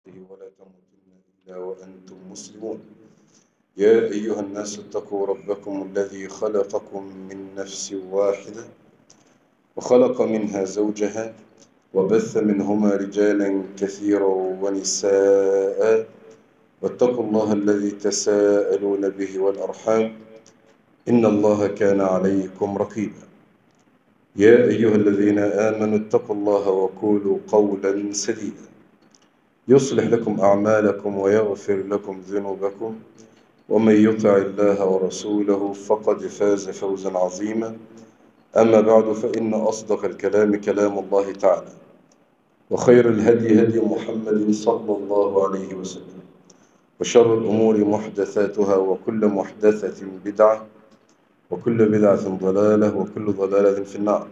ولا تموتن إلا وأنتم مسلمون يا أيها الناس اتقوا ربكم الذي خلقكم من نفس واحدة وخلق منها زوجها وبث منهما رجالا كثيرا ونساء واتقوا الله الذي تساءلون به والأرحام إن الله كان عليكم رقيبا يا أيها الذين آمنوا اتقوا الله وقولوا قولا سديدا يصلح لكم أعمالكم ويغفر لكم ذنوبكم ومن يطع الله ورسوله فقد فاز فوزا عظيما أما بعد فإن أصدق الكلام كلام الله تعالى وخير الهدي هدي محمد صلى الله عليه وسلم وشر الأمور محدثاتها وكل محدثة بدعة وكل بدعة ضلالة وكل ضلالة في النار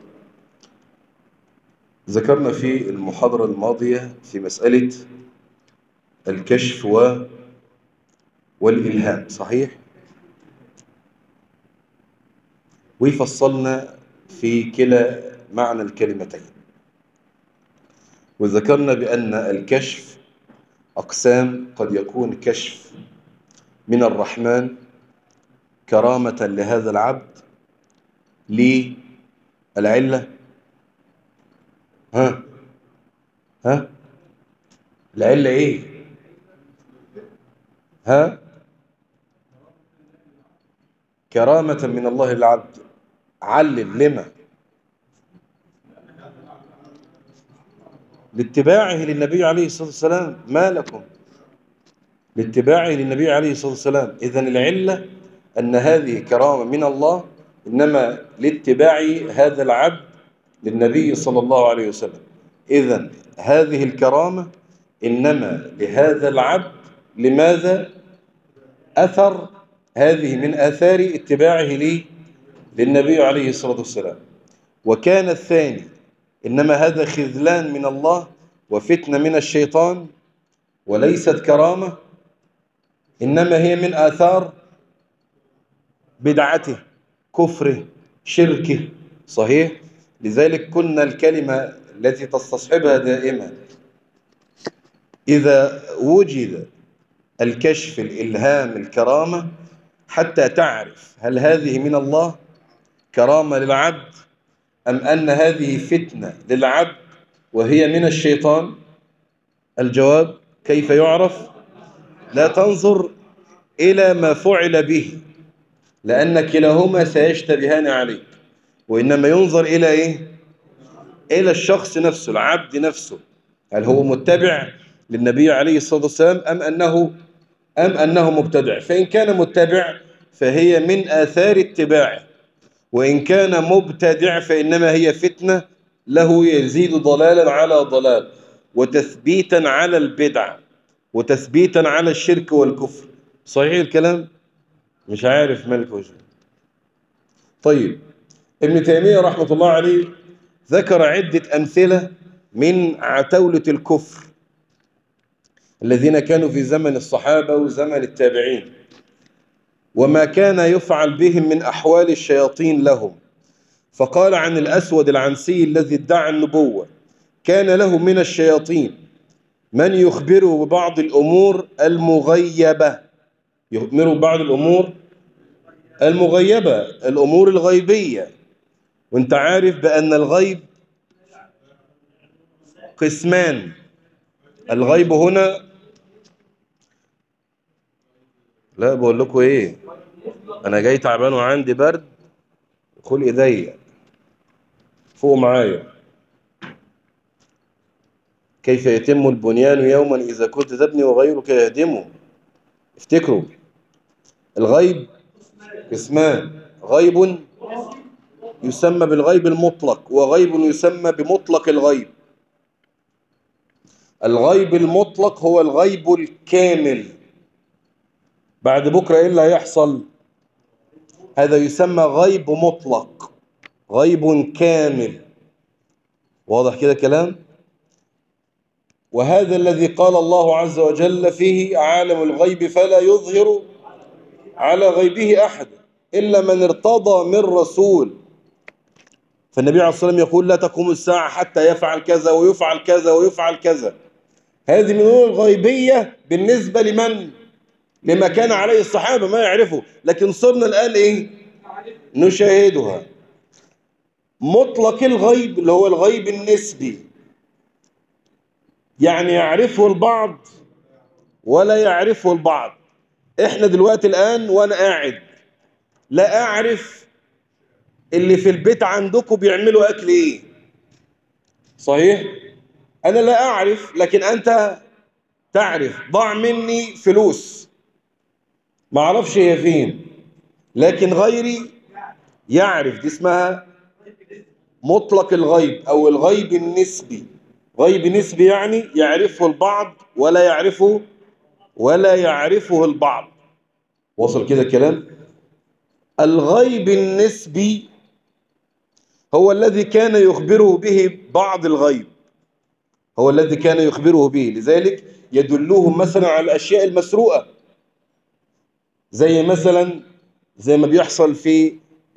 ذكرنا في المحاضرة الماضية في مسألة الكشف و والإلهام صحيح؟ وفصلنا في كلا معنى الكلمتين وذكرنا بأن الكشف أقسام قد يكون كشف من الرحمن كرامة لهذا العبد للعلة ها ها العلة ايه ها كرامة من الله للعبد علل لما لاتباعه للنبي عليه الصلاة والسلام ما لكم لاتباعه للنبي عليه الصلاة والسلام إذن العلة أن هذه كرامة من الله إنما لاتباع هذا العبد للنبي صلى الله عليه وسلم إذن هذه الكرامة إنما لهذا العبد لماذا أثر هذه من آثار اتباعه لي للنبي عليه الصلاة والسلام وكان الثاني إنما هذا خذلان من الله وفتنة من الشيطان وليست كرامة إنما هي من آثار بدعته كفره شركه صحيح لذلك كنا الكلمة التي تستصحبها دائما إذا وجد الكشف الإلهام الكرامة حتى تعرف هل هذه من الله كرامة للعبد أم أن هذه فتنة للعبد وهي من الشيطان الجواب كيف يعرف لا تنظر إلى ما فعل به لأن كلاهما سيشتبهان عليك وإنما ينظر إلى إيه إلى الشخص نفسه العبد نفسه هل هو متبع للنبي عليه الصلاة والسلام أم أنه أم أنه مبتدع فإن كان متبع فهي من آثار اتباعه وإن كان مبتدع فإنما هي فتنة له يزيد ضلالا على ضلال وتثبيتا على البدع وتثبيتا على الشرك والكفر صحيح الكلام مش عارف مالك وجه طيب ابن تيمية رحمة الله عليه ذكر عدة أمثلة من عتولة الكفر الذين كانوا في زمن الصحابة وزمن التابعين وما كان يفعل بهم من أحوال الشياطين لهم فقال عن الأسود العنسي الذي ادعى النبوة كان له من الشياطين من يخبره ببعض الأمور المغيبة يخبره ببعض الأمور المغيبة الأمور الغيبية وانت عارف بأن الغيب قسمان الغيب هنا لا بقول لكم ايه انا جاي تعبان وعندي برد خلق ضيق فوق معايا كيف يتم البنيان يوما اذا كنت تبني وغيرك يهدمه افتكروا الغيب قسمان غيب يسمى بالغيب المطلق وغيب يسمى بمطلق الغيب الغيب المطلق هو الغيب الكامل بعد بكرة ايه اللي هيحصل هذا يسمى غيب مطلق غيب كامل واضح كده كلام وهذا الذي قال الله عز وجل فيه عالم الغيب فلا يظهر على غيبه أحد إلا من ارتضى من رسول فالنبي عليه الصلاة والسلام يقول لا تقوم الساعة حتى يفعل كذا ويفعل كذا ويفعل كذا هذه من الأمور الغيبية بالنسبة لمن لما كان عليه الصحابة ما يعرفوا لكن صرنا الآن إيه نشاهدها مطلق الغيب اللي هو الغيب النسبي يعني يعرفه البعض ولا يعرفه البعض احنا دلوقتي الآن وانا قاعد لا اعرف اللي في البيت عندكم بيعملوا اكل ايه صحيح انا لا اعرف لكن انت تعرف ضاع مني فلوس ما اعرفش هي فين لكن غيري يعرف دي اسمها مطلق الغيب او الغيب النسبي غيب نسبي يعني يعرفه البعض ولا يعرفه ولا يعرفه البعض وصل كده الكلام الغيب النسبي هو الذي كان يخبره به بعض الغيب هو الذي كان يخبره به لذلك يدلهم مثلا على الأشياء المسروقة زي مثلا زي ما بيحصل في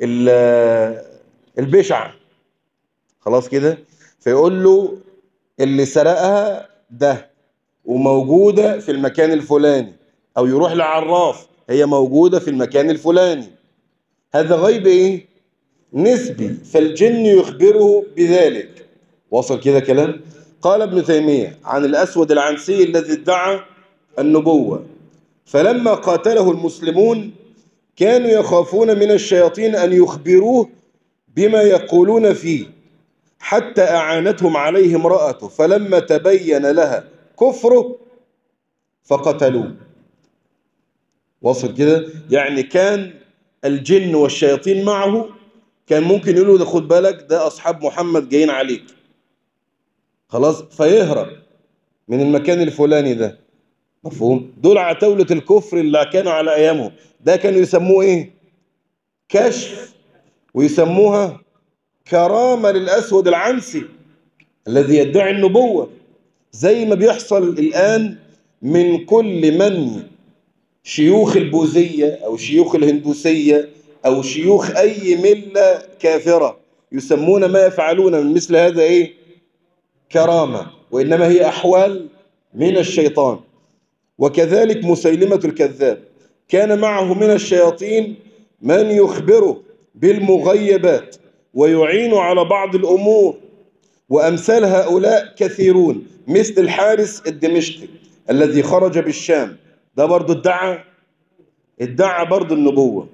البشع خلاص كده فيقول له اللي سرقها ده وموجودة في المكان الفلاني أو يروح لعراف هي موجودة في المكان الفلاني هذا غيب إيه؟ نسبي فالجن يخبره بذلك وصل كده كلام قال ابن تيمية عن الأسود العنسي الذي ادعى النبوة فلما قاتله المسلمون كانوا يخافون من الشياطين أن يخبروه بما يقولون فيه حتى أعانتهم عليه امرأته فلما تبين لها كفره فقتلوه وصل كده يعني كان الجن والشياطين معه كان ممكن يقولوا ده خد بالك ده أصحاب محمد جايين عليك خلاص فيهرب من المكان الفلاني ده مفهوم دول عتاولة الكفر اللي كانوا على أيامهم ده كانوا يسموه إيه كشف ويسموها كرامة للأسود العنسي الذي يدعي النبوة زي ما بيحصل الآن من كل من شيوخ البوذية أو شيوخ الهندوسية أو شيوخ أي ملة كافرة يسمون ما يفعلون من مثل هذا إيه كرامة وإنما هي أحوال من الشيطان وكذلك مسيلمة الكذاب كان معه من الشياطين من يخبره بالمغيبات ويعين على بعض الأمور وأمثال هؤلاء كثيرون مثل الحارس الدمشقي الذي خرج بالشام ده برضو ادعى ادعى برضو النبوة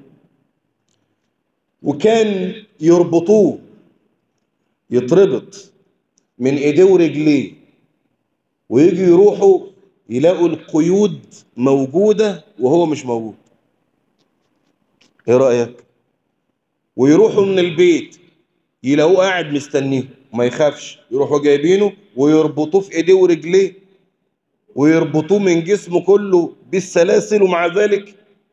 وكان يربطوه يتربط من ايديه ورجليه ويجي يروحوا يلاقوا القيود موجودة وهو مش موجود ايه رأيك ويروحوا من البيت يلاقوه قاعد مستنيه وما يخافش يروحوا جايبينه ويربطوه في ايديه ورجليه ويربطوه من جسمه كله بالسلاسل ومع ذلك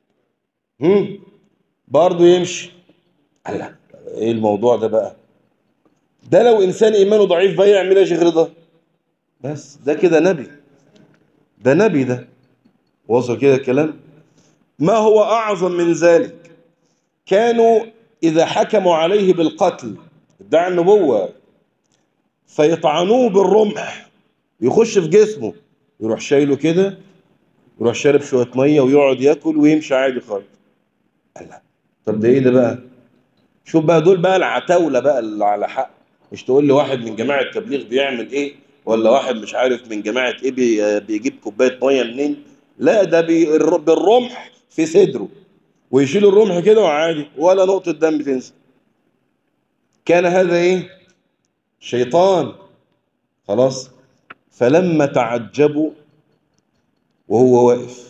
هم برضه يمشي الله ايه الموضوع ده بقى ده لو انسان ايمانه ضعيف بقى يعمل ايه غير ده بس ده كده نبي ده نبي ده وصل كده الكلام ما هو اعظم من ذلك كانوا اذا حكموا عليه بالقتل ادعى النبوة فيطعنوه بالرمح يخش في جسمه يروح شايله كده يروح شارب شوية مية ويقعد ياكل ويمشي عادي خالص الله طب ده ايه ده بقى شوف بقى دول بقى العتاولة بقى اللي على حق مش تقول لي واحد من جماعة التبليغ بيعمل ايه ولا واحد مش عارف من جماعة ايه بي بيجيب كوباية مية منين لا ده بي بالرمح في صدره ويشيل الرمح كده وعادي ولا نقطة دم تنزل كان هذا ايه شيطان خلاص فلما تعجبوا وهو واقف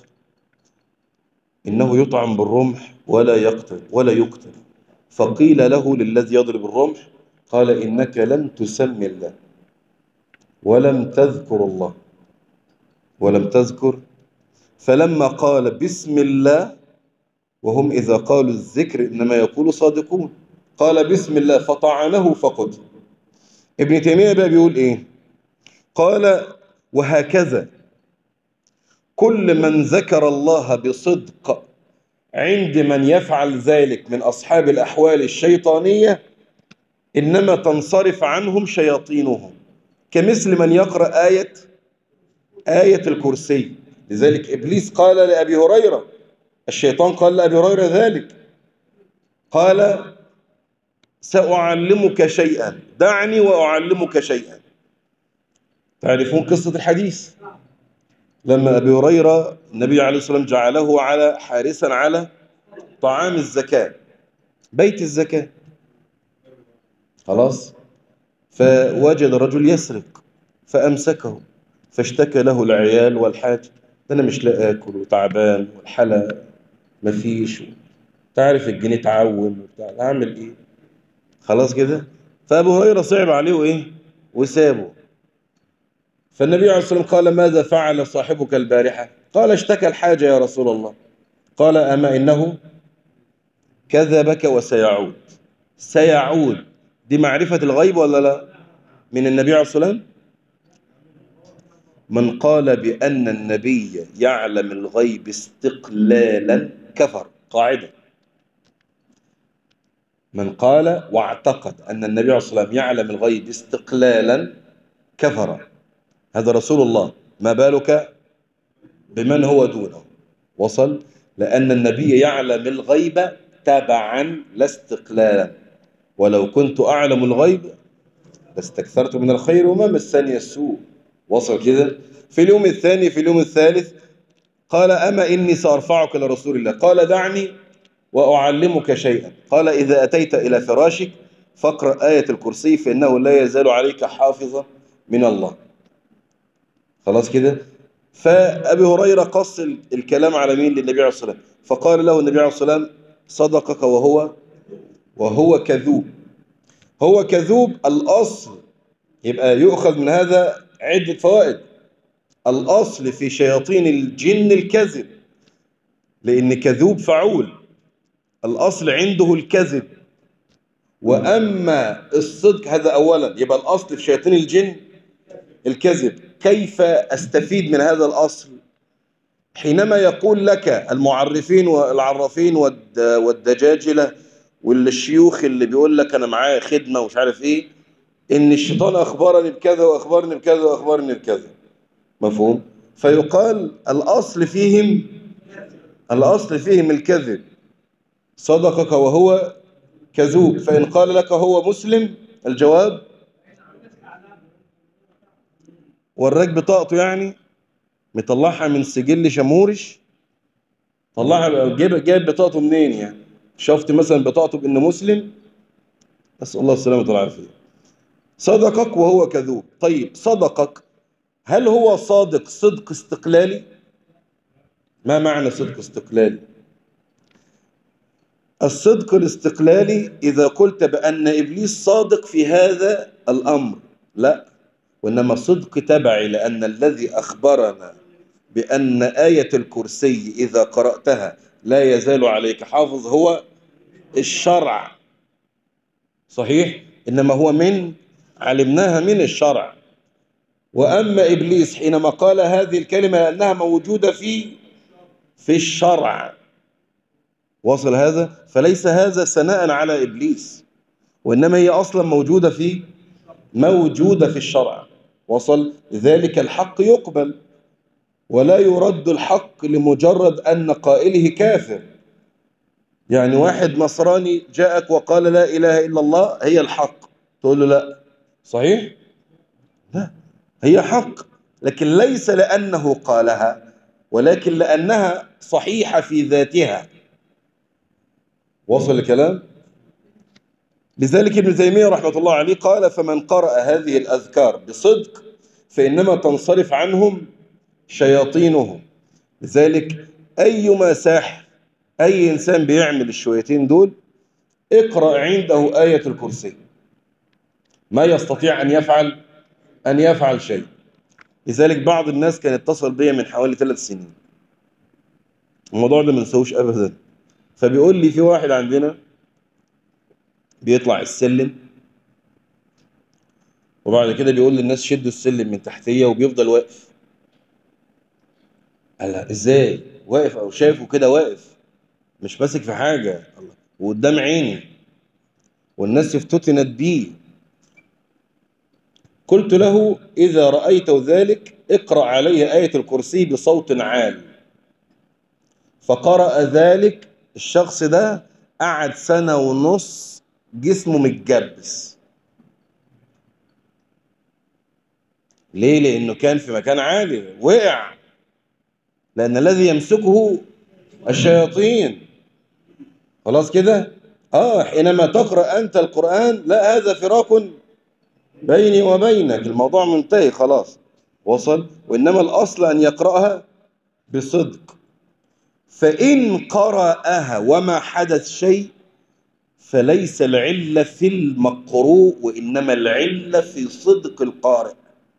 إنه يطعم بالرمح ولا يقتل ولا يقتل فقيل له للذي يضرب الرمح قال إنك لم تسمي الله ولم تذكر الله ولم تذكر فلما قال بسم الله وهم إذا قالوا الذكر إنما يقولوا صادقون قال بسم الله فطعنه فقتل ابن تيمية بقى بيقول إيه قال وهكذا كل من ذكر الله بصدق عند من يفعل ذلك من أصحاب الأحوال الشيطانية إنما تنصرف عنهم شياطينهم كمثل من يقرأ آية آية الكرسي لذلك إبليس قال لأبي هريرة الشيطان قال لأبي هريرة ذلك قال سأعلمك شيئا دعني وأعلمك شيئا تعرفون قصة الحديث لما أبي هريرة النبي عليه الصلاة والسلام جعله على حارسا على طعام الزكاة بيت الزكاة خلاص فوجد رجل يسرق فأمسكه فاشتكى له العيال والحاج ده أنا مش لاقي آكل وتعبان والحلا مفيش تعرف الجنيه تعون وبتاع أعمل إيه خلاص كده فأبو هريرة صعب عليه وإيه وسابه فالنبي عليه الصلاة والسلام قال ماذا فعل صاحبك البارحة قال اشتكى الحاجة يا رسول الله قال أما إنه كذبك وسيعود سيعود دي معرفة الغيب ولا لا من النبي عليه الصلاة والسلام من قال بأن النبي يعلم الغيب استقلالا كفر قاعدة من قال واعتقد أن النبي عليه الصلاة والسلام يعلم الغيب استقلالا كفر هذا رسول الله ما بالك بمن هو دونه وصل لأن النبي يعلم الغيب تبعا لا استقلالا ولو كنت أعلم الغيب لاستكثرت من الخير وما مسني السوء وصل كده في اليوم الثاني في اليوم الثالث قال أما إني سأرفعك لرسول الله قال دعني وأعلمك شيئا قال إذا أتيت إلى فراشك فاقرأ آية الكرسي فإنه لا يزال عليك حافظا من الله خلاص كده فأبي هريرة قص الكلام على مين للنبي عليه الصلاة والسلام فقال له النبي عليه الصلاة والسلام صدقك وهو وهو كذوب هو كذوب الأصل يبقى يؤخذ من هذا عدة فوائد الأصل في شياطين الجن الكذب لأن كذوب فعول الأصل عنده الكذب وأما الصدق هذا أولا يبقى الأصل في شياطين الجن الكذب كيف أستفيد من هذا الأصل حينما يقول لك المعرفين والعرافين والدجاجلة والشيوخ اللي بيقول لك أنا معايا خدمة ومش عارف إيه إن الشيطان أخبرني بكذا وأخبرني بكذا وأخبرني بكذا مفهوم فيقال الأصل فيهم الأصل فيهم الكذب صدقك وهو كذوب فإن قال لك هو مسلم الجواب وراك بطاقته يعني مطلعها من سجل شمورش طلعها جايب جايب بطاقته منين يعني شفت مثلا بطاقته بانه مسلم نسال الله السلامه والعافيه صدقك وهو كذوب طيب صدقك هل هو صادق صدق استقلالي ما معنى صدق استقلالي الصدق الاستقلالي إذا قلت بأن إبليس صادق في هذا الأمر لا وإنما صدق تبعي لأن الذي أخبرنا بأن آية الكرسي إذا قرأتها لا يزال عليك حافظ هو الشرع صحيح إنما هو من علمناها من الشرع وأما إبليس حينما قال هذه الكلمة لأنها موجودة في في الشرع وصل هذا فليس هذا ثناء على إبليس وإنما هي أصلا موجودة في موجودة في الشرع وصل ذلك الحق يقبل ولا يرد الحق لمجرد أن قائله كافر يعني واحد نصراني جاءك وقال لا إله إلا الله هي الحق تقول له لا صحيح لا هي حق لكن ليس لأنه قالها ولكن لأنها صحيحة في ذاتها وصل الكلام لذلك ابن تيمية رحمة الله عليه قال فمن قرأ هذه الأذكار بصدق فإنما تنصرف عنهم شياطينهم لذلك أيما ساحر أي إنسان بيعمل الشويتين دول اقرأ عنده آية الكرسي ما يستطيع أن يفعل أن يفعل شيء لذلك بعض الناس كان اتصل بيا من حوالي ثلاث سنين الموضوع ده ما نسوش أبدا فبيقول لي في واحد عندنا بيطلع السلم وبعد كده بيقول للناس شدوا السلم من تحتيه وبيفضل واقف قال لها ازاي واقف او شايفه كده واقف مش ماسك في حاجه الله وقدام عيني والناس افتتنت بيه قلت له إذا رأيت ذلك اقرأ عليه آية الكرسي بصوت عال فقرأ ذلك الشخص ده قعد سنة ونص جسمه متجبس ليه؟ لأنه كان في مكان عالي وقع لأن الذي يمسكه الشياطين خلاص كده؟ آه حينما تقرأ أنت القرآن لا هذا فراق بيني وبينك الموضوع منتهي خلاص وصل وإنما الأصل أن يقرأها بصدق فإن قرأها وما حدث شيء فليس العلة في المقروء وإنما العلة في صدق القارئ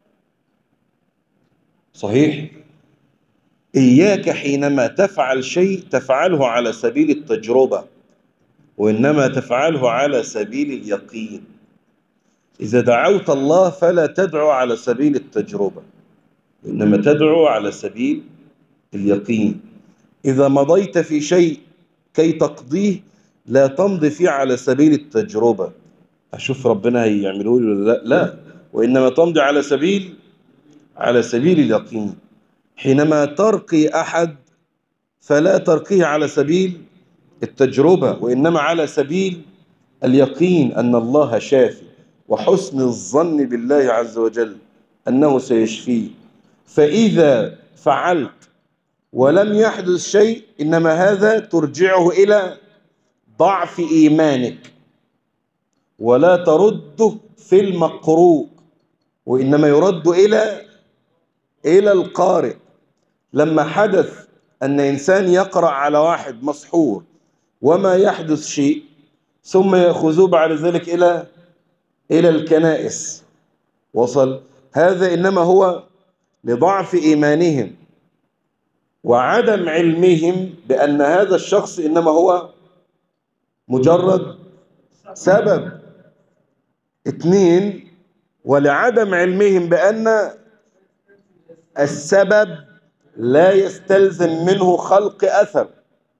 صحيح إياك حينما تفعل شيء تفعله على سبيل التجربة وإنما تفعله على سبيل اليقين إذا دعوت الله فلا تدعو على سبيل التجربة إنما تدعو على سبيل اليقين إذا مضيت في شيء كي تقضيه لا تمضي فيه على سبيل التجربة أشوف ربنا هيعمله لي ولا لا لا وإنما تمضي على سبيل على سبيل اليقين حينما ترقي أحد فلا ترقيه على سبيل التجربة وإنما على سبيل اليقين أن الله شافي وحسن الظن بالله عز وجل أنه سيشفيه فإذا فعلت ولم يحدث شيء إنما هذا ترجعه إلى ضعف إيمانك ولا ترده في المقروء وإنما يرد إلى إلى القارئ لما حدث أن إنسان يقرأ على واحد مسحور وما يحدث شيء ثم يأخذوه بعد ذلك إلى إلى الكنائس وصل هذا إنما هو لضعف إيمانهم وعدم علمهم بأن هذا الشخص إنما هو مجرد سبب اثنين ولعدم علمهم بأن السبب لا يستلزم منه خلق أثر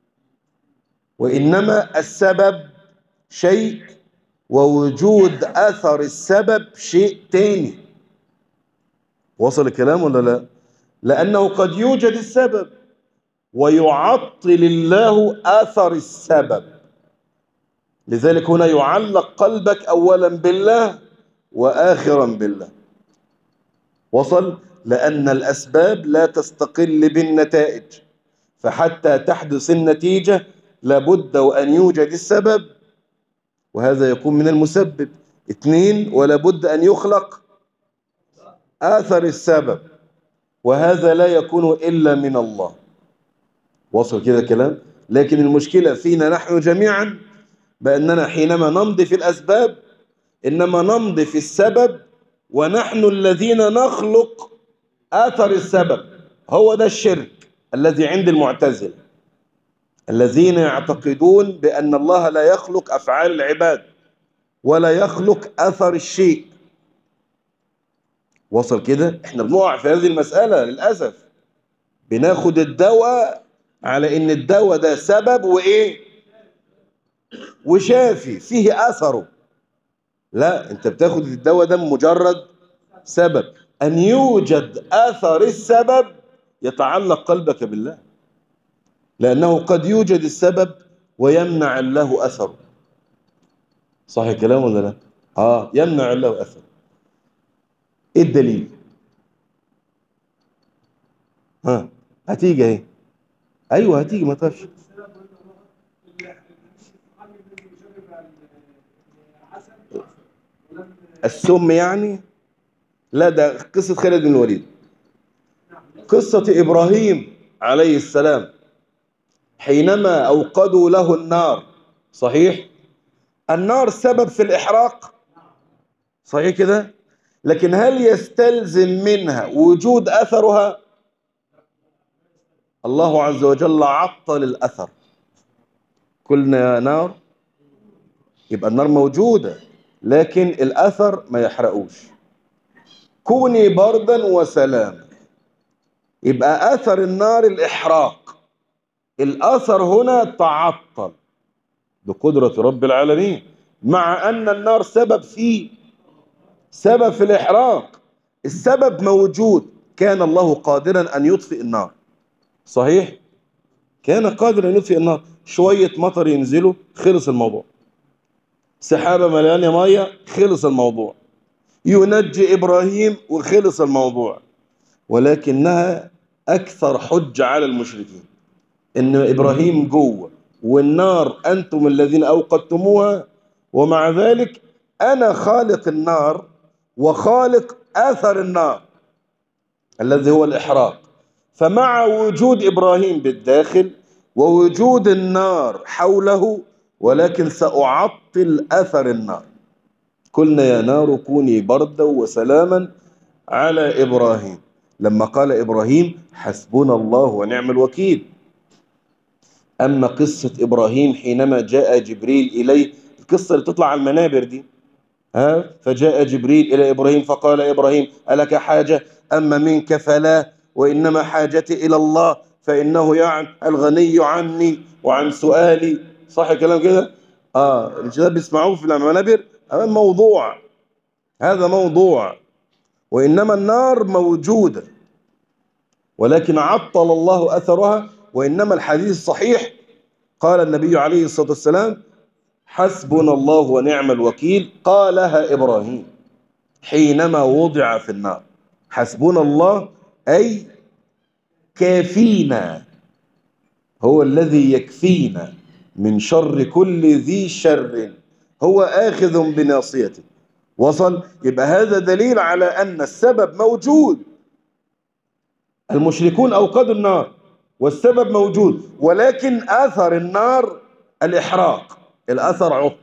وإنما السبب شيء ووجود أثر السبب شيء تاني وصل الكلام ولا لا لأنه قد يوجد السبب ويعطل الله أثر السبب لذلك هنا يعلق قلبك أولا بالله وآخرا بالله وصل لأن الأسباب لا تستقل بالنتائج فحتى تحدث النتيجة لابد وأن يوجد السبب وهذا يكون من المسبب اثنين ولابد أن يخلق آثر السبب وهذا لا يكون إلا من الله وصل كده كلام لكن المشكلة فينا نحن جميعا بأننا حينما نمضي في الأسباب إنما نمضي في السبب ونحن الذين نخلق آثر السبب هو ده الشرك الذي عند المعتزلة الذين يعتقدون بأن الله لا يخلق أفعال العباد ولا يخلق أثر الشيء وصل كده احنا بنقع في هذه المسألة للأسف بناخد الدواء على ان الدواء ده سبب وايه وشافي فيه اثره لا انت بتاخد الدواء ده مجرد سبب ان يوجد اثر السبب يتعلق قلبك بالله لانه قد يوجد السبب ويمنع الله اثره صح الكلام ولا لا اه يمنع الله اثره ايه الدليل ها هتيجي اهي ايوه هتيجي ما تخافش السم يعني لا ده قصة خالد بن الوليد قصة إبراهيم عليه السلام حينما أوقدوا له النار صحيح النار سبب في الإحراق صحيح كده لكن هل يستلزم منها وجود أثرها الله عز وجل عطل الأثر قلنا يا نار يبقى النار موجودة لكن الأثر ما يحرقوش كوني بردا وسلاما يبقى أثر النار الإحراق الأثر هنا تعطل بقدرة رب العالمين مع أن النار سبب في سبب في الإحراق السبب موجود كان الله قادرا أن يطفئ النار صحيح كان قادرا أن يطفئ النار شوية مطر ينزلوا خلص الموضوع سحابة مليانة مية خلص الموضوع ينجي إبراهيم وخلص الموضوع ولكنها أكثر حجة على المشركين إن إبراهيم جوه والنار أنتم الذين أوقدتموها ومع ذلك أنا خالق النار وخالق أثر النار الذي هو الإحراق فمع وجود إبراهيم بالداخل ووجود النار حوله ولكن سأعطل أثر النار قلنا يا نار كوني بردا وسلاما على إبراهيم لما قال إبراهيم حسبنا الله ونعم الوكيل أما قصة إبراهيم حينما جاء جبريل إليه القصة اللي تطلع على المنابر دي ها فجاء جبريل إلى إبراهيم فقال إبراهيم ألك حاجة أما منك فلا وإنما حاجتي إلى الله فإنه يعني الغني عني وعن سؤالي صح الكلام كده آه الشباب بيسمعوه في المنابر أمام موضوع هذا موضوع وإنما النار موجودة ولكن عطل الله أثرها وإنما الحديث الصحيح قال النبي عليه الصلاة والسلام حسبنا الله ونعم الوكيل قالها إبراهيم حينما وضع في النار حسبنا الله أي كافينا هو الذي يكفينا من شر كل ذي شر هو آخذ بناصيته وصل يبقى هذا دليل على أن السبب موجود المشركون أوقدوا النار والسبب موجود ولكن آثر النار الإحراق الأثر عط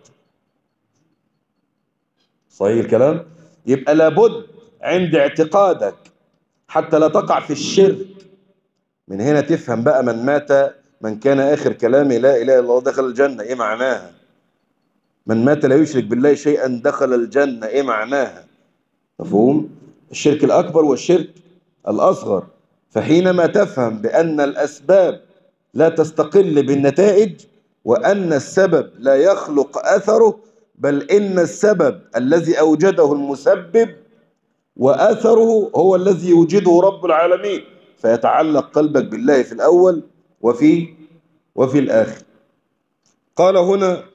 صحيح الكلام يبقى لابد عند اعتقادك حتى لا تقع في الشرك من هنا تفهم بقى من مات من كان آخر كلامه لا إله إلا الله دخل الجنة إيه معناها من مات لا يشرك بالله شيئا دخل الجنة إيه معناها مفهوم الشرك الأكبر والشرك الأصغر فحينما تفهم بأن الأسباب لا تستقل بالنتائج وأن السبب لا يخلق أثره بل إن السبب الذي أوجده المسبب وأثره هو الذي يوجده رب العالمين فيتعلق قلبك بالله في الأول وفي وفي الآخر قال هنا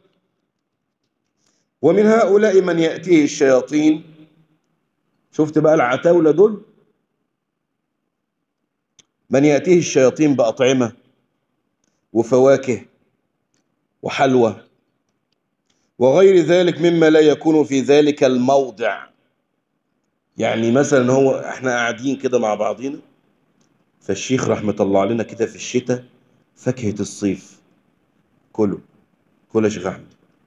ومن هؤلاء من يأتيه الشياطين شفت بقى العتاولة دول من يأتيه الشياطين بأطعمة وفواكه وحلوى وغير ذلك مما لا يكون في ذلك الموضع يعني مثلا هو احنا قاعدين كده مع بعضينا فالشيخ رحمة الله علينا كده في الشتاء فاكهة الصيف كله كل يا شيخ أحمد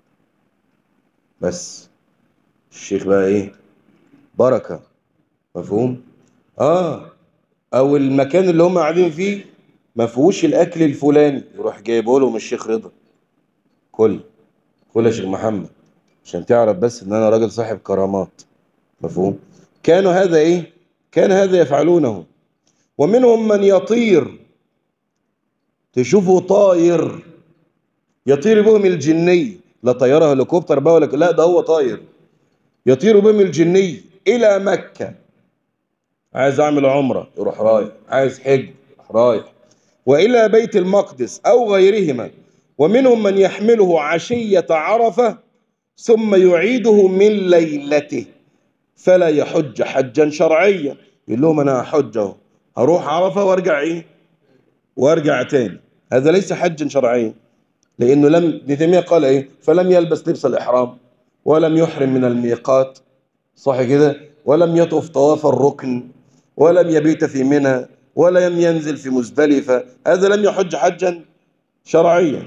بس الشيخ بقى ايه بركة مفهوم اه او المكان اللي هم قاعدين فيه ما فيهوش الاكل الفلاني يروح جايبه لهم الشيخ رضا كل كل يا شيخ محمد عشان تعرف بس ان انا راجل صاحب كرامات مفهوم كانوا هذا ايه كان هذا يفعلونه ومنهم من يطير تشوفه طاير يطير بهم الجني لا طياره هليكوبتر بقى ولا لا ده هو طاير يطير بهم الجني الى مكه عايز اعمل عمره يروح رايح عايز حج يروح رايح والى بيت المقدس او غيرهما ومنهم من يحمله عشيه عرفه ثم يعيده من ليلته فلا يحج حجا شرعيا يقول لهم انا هحج اهو هروح عرفه وارجع ايه وارجع تاني هذا ليس حجا شرعيا لانه لم ابن تيميه قال ايه فلم يلبس لبس الاحرام ولم يحرم من الميقات صح كده ولم يطف طواف الركن ولم يبيت في منى ولم ينزل في مزدلفه هذا لم يحج حجا شرعيا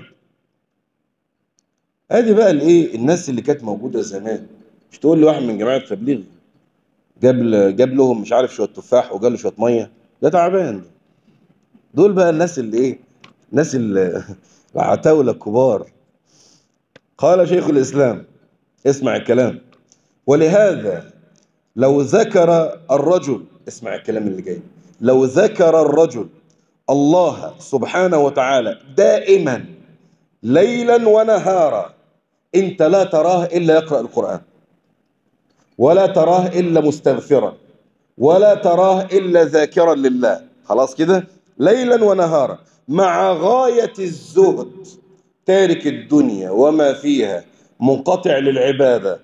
ادي بقى الايه الناس اللي كانت موجوده زمان مش تقول لي واحد من جماعه التبليغ جاب جاب لهم مش عارف شويه تفاح وجاب له شويه ميه ده تعبان ده دول بقى الناس اللي ايه الناس اللي العتاوله الكبار قال شيخ الاسلام اسمع الكلام ولهذا لو ذكر الرجل اسمع الكلام اللي جاي لو ذكر الرجل الله سبحانه وتعالى دائما ليلا ونهارا انت لا تراه الا يقرا القران ولا تراه إلا مستغفرا ولا تراه إلا ذاكرا لله خلاص كده ليلا ونهارا مع غاية الزهد تارك الدنيا وما فيها منقطع للعبادة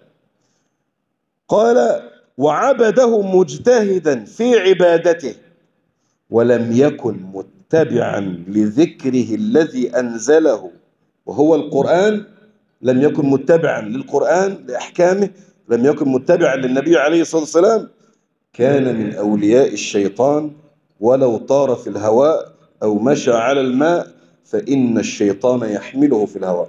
قال وعبده مجتهدا في عبادته ولم يكن متبعا لذكره الذي أنزله وهو القرآن لم يكن متبعا للقرآن لأحكامه لم يكن متبعا للنبي عليه الصلاة والسلام كان من أولياء الشيطان ولو طار في الهواء أو مشى على الماء فإن الشيطان يحمله في الهواء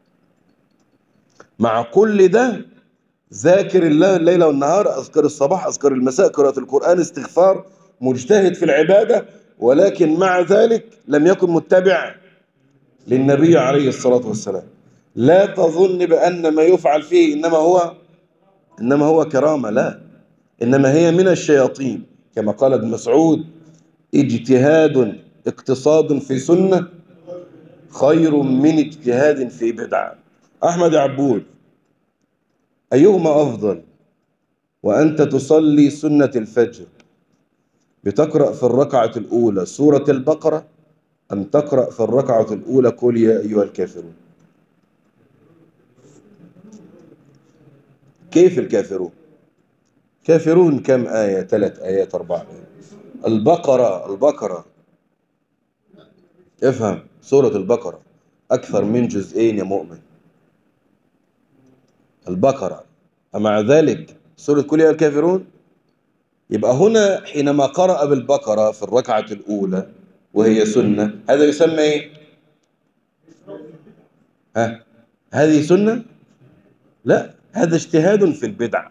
مع كل ده ذاكر الله الليل والنهار أذكر الصباح أذكر المساء قراءة القرآن استغفار مجتهد في العبادة ولكن مع ذلك لم يكن متبع للنبي عليه الصلاة والسلام لا تظن بأن ما يفعل فيه إنما هو إنما هو كرامة لا إنما هي من الشياطين كما قال ابن مسعود اجتهاد اقتصاد في سنة خير من اجتهاد في بدعة أحمد عبود أيهما أفضل وأنت تصلي سنة الفجر بتقرأ في الركعة الأولى سورة البقرة أم تقرأ في الركعة الأولى قل يا أيها الكافرون كيف الكافرون كافرون كم آية ثلاث آيات أربع آيات البقرة البقرة افهم سورة البقرة أكثر من جزئين يا مؤمن البقرة أمع ذلك سورة كل يا الكافرون يبقى هنا حينما قرأ بالبقرة في الركعة الأولى وهي سنة هذا يسمى إيه؟ ها هذه سنة؟ لا هذا اجتهاد في البدع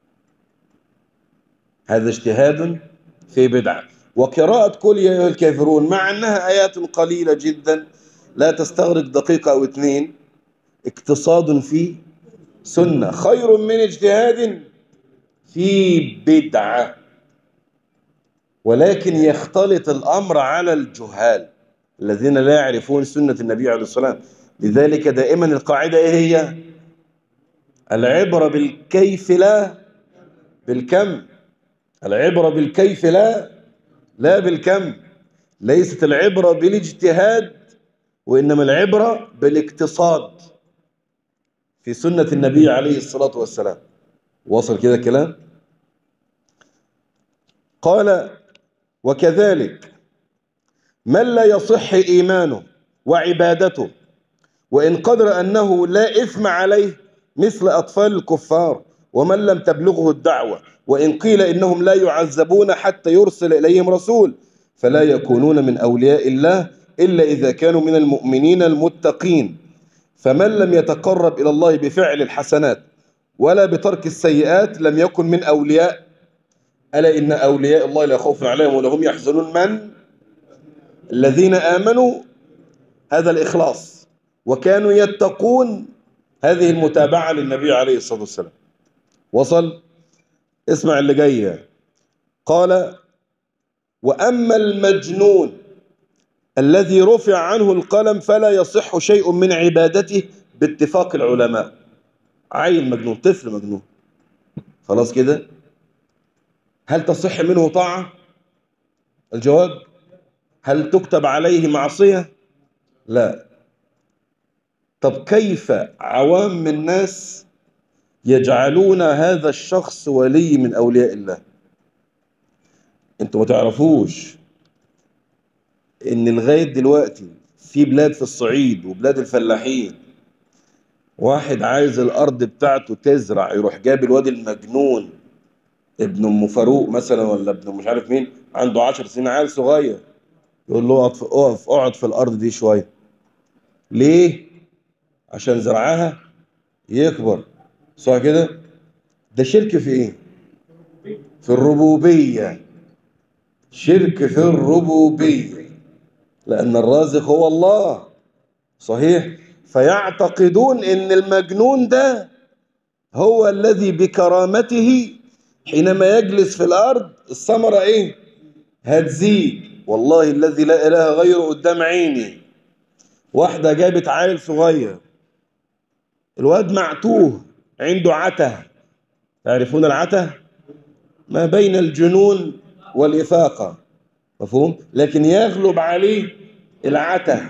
هذا اجتهاد في بدعة وقراءة كل يا أيها الكافرون مع أنها آيات قليلة جدا لا تستغرق دقيقة أو اثنين اقتصاد في سنة خير من اجتهاد في بدعة ولكن يختلط الأمر على الجهال الذين لا يعرفون سنة النبي عليه الصلاة والسلام لذلك دائما القاعدة إيه هي العبرة بالكيف لا بالكم العبرة بالكيف لا لا بالكم ليست العبرة بالاجتهاد وإنما العبرة بالاقتصاد في سنة النبي عليه الصلاة والسلام وصل كده كلام قال وكذلك من لا يصح إيمانه وعبادته وإن قدر أنه لا إثم عليه مثل أطفال الكفار ومن لم تبلغه الدعوة وإن قيل إنهم لا يعذبون حتى يرسل إليهم رسول فلا يكونون من أولياء الله إلا إذا كانوا من المؤمنين المتقين فمن لم يتقرب إلى الله بفعل الحسنات ولا بترك السيئات لم يكن من أولياء ألا إن أولياء الله لا خوف عليهم ولا هم يحزنون من الذين آمنوا هذا الإخلاص وكانوا يتقون هذه المتابعة للنبي عليه الصلاة والسلام وصل اسمع اللي جاي قال وأما المجنون الذي رفع عنه القلم فلا يصح شيء من عبادته باتفاق العلماء عيل مجنون طفل مجنون خلاص كده هل تصح منه طاعة الجواب هل تكتب عليه معصية لا طب كيف عوام الناس يجعلون هذا الشخص ولي من أولياء الله انتوا ما تعرفوش ان لغاية دلوقتي في بلاد في الصعيد وبلاد الفلاحين واحد عايز الأرض بتاعته تزرع يروح جاب الواد المجنون ابن ام فاروق مثلا ولا ابن مش عارف مين عنده 10 سنين عيل صغير يقول له اقف اقف اقعد في الارض دي شويه ليه عشان زرعها يكبر صح كده ده شرك في ايه في الربوبيه شرك في الربوبيه لان الرازق هو الله صحيح فيعتقدون ان المجنون ده هو الذي بكرامته حينما يجلس في الأرض الثمرة إيه؟ هتزيد والله الذي لا إله غيره قدام عيني واحدة جابت عيل صغير الواد معتوه عنده عته تعرفون العته ما بين الجنون والإفاقة مفهوم لكن يغلب عليه العته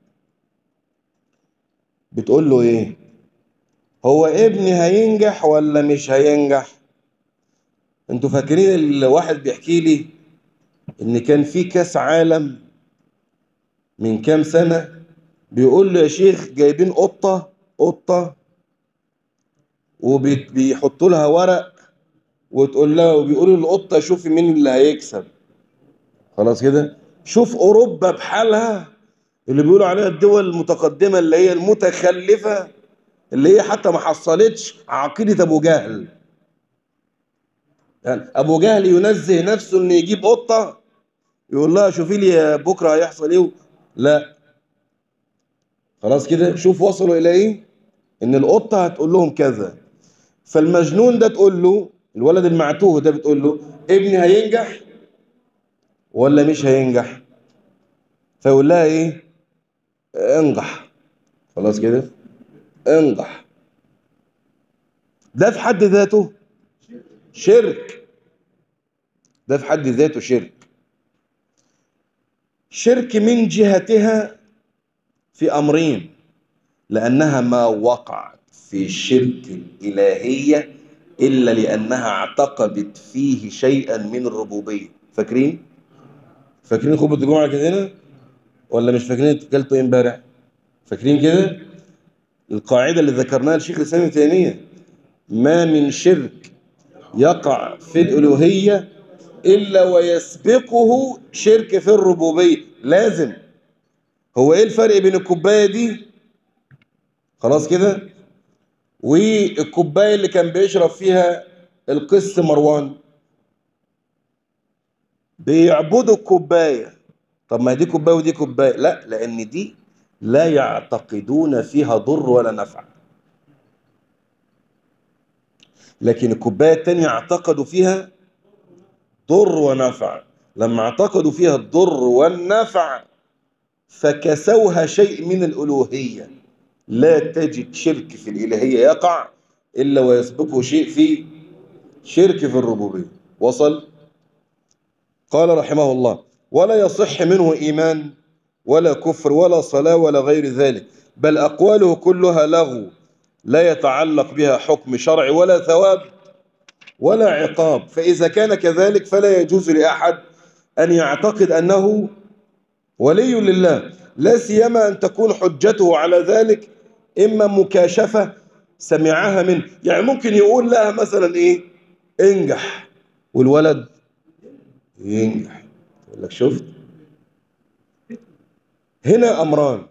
بتقول له ايه هو ابني هينجح ولا مش هينجح انتوا فاكرين الواحد بيحكي لي ان كان في كاس عالم من كام سنة بيقول له يا شيخ جايبين قطة قطة وبيحطوا لها ورق وتقول لها وبيقولوا للقطة شوفي مين اللي هيكسب خلاص كده شوف أوروبا بحالها اللي بيقولوا عليها الدول المتقدمة اللي هي المتخلفة اللي هي حتى ما حصلتش عقيدة أبو جهل يعني أبو جهل ينزه نفسه إنه يجيب قطة يقول لها شوفي لي بكرة هيحصل إيه لا خلاص كده شوف وصلوا إلى إيه إن القطة هتقول لهم كذا فالمجنون ده تقول له الولد المعتوه ده بتقول له ابني هينجح ولا مش هينجح فيقول لها ايه انجح خلاص كده انجح ده في حد ذاته شرك ده في حد ذاته شرك شرك من جهتها في امرين لانها ما وقعت في الشرك الالهيه الا لانها اعتقدت فيه شيئا من الربوبيه فاكرين فاكرين خطبه الجمعه كده هنا ولا مش فاكرين اتكلتوا ايه امبارح فاكرين كده القاعده اللي ذكرناها لشيخ الاسلام ابن تيميه ما من شرك يقع في الالوهيه الا ويسبقه شرك في الربوبيه لازم هو ايه الفرق بين الكوبايه دي خلاص كده والكوبايه اللي كان بيشرب فيها القس مروان بيعبدوا الكوبايه طب ما دي كوبايه ودي كوبايه لا لان دي لا يعتقدون فيها ضر ولا نفع لكن الكوبايه الثانيه اعتقدوا فيها ضر ونفع لما اعتقدوا فيها الضر والنفع فكسوها شيء من الالوهيه لا تجد شرك في الالهيه يقع الا ويسبقه شيء في شرك في الربوبيه وصل قال رحمه الله ولا يصح منه إيمان ولا كفر ولا صلاة ولا غير ذلك بل أقواله كلها لغو لا يتعلق بها حكم شرع ولا ثواب ولا عقاب فإذا كان كذلك فلا يجوز لأحد أن يعتقد أنه ولي لله لا سيما أن تكون حجته على ذلك إما مكاشفة سمعها منه يعني ممكن يقول لها مثلا إيه انجح والولد ينجح يقول لك شفت هنا أمران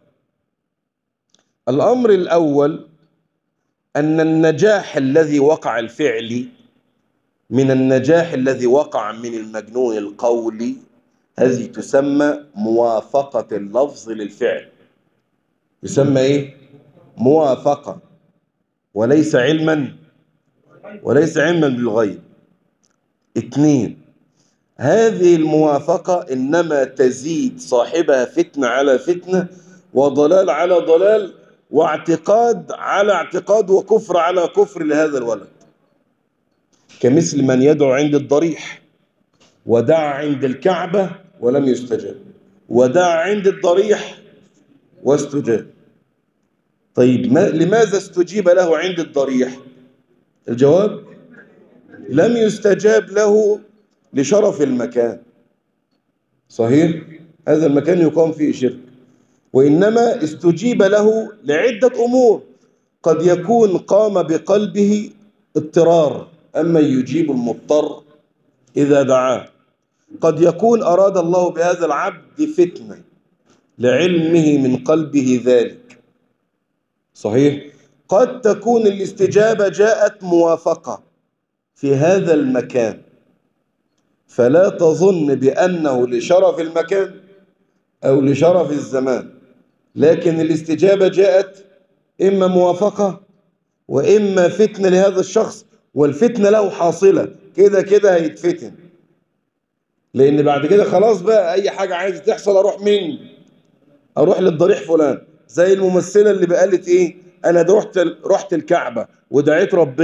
الأمر الأول أن النجاح الذي وقع الفعلي من النجاح الذي وقع من المجنون القولي هذه تسمى موافقة اللفظ للفعل يسمى إيه؟ موافقة وليس علما وليس علما بالغيب اثنين هذه الموافقة إنما تزيد صاحبها فتنة على فتنة وضلال على ضلال واعتقاد على اعتقاد وكفر على كفر لهذا الولد كمثل من يدعو عند الضريح ودعا عند الكعبة ولم يستجب ودعا عند الضريح واستجاب طيب ما لماذا استجيب له عند الضريح الجواب لم يستجاب له لشرف المكان صحيح هذا المكان يقام فيه شرك وإنما استجيب له لعدة أمور قد يكون قام بقلبه اضطرار أما يجيب المضطر إذا دعاه قد يكون أراد الله بهذا العبد فتنة لعلمه من قلبه ذلك صحيح قد تكون الاستجابة جاءت موافقة في هذا المكان فلا تظن بأنه لشرف المكان أو لشرف الزمان لكن الاستجابة جاءت إما موافقة وإما فتنة لهذا الشخص والفتنة له حاصلة كده كده هيتفتن لأن بعد كده خلاص بقى أي حاجة عايزة تحصل أروح مين أروح للضريح فلان زي الممثلة اللي بقالت إيه أنا رحت رحت الكعبة ودعيت ربنا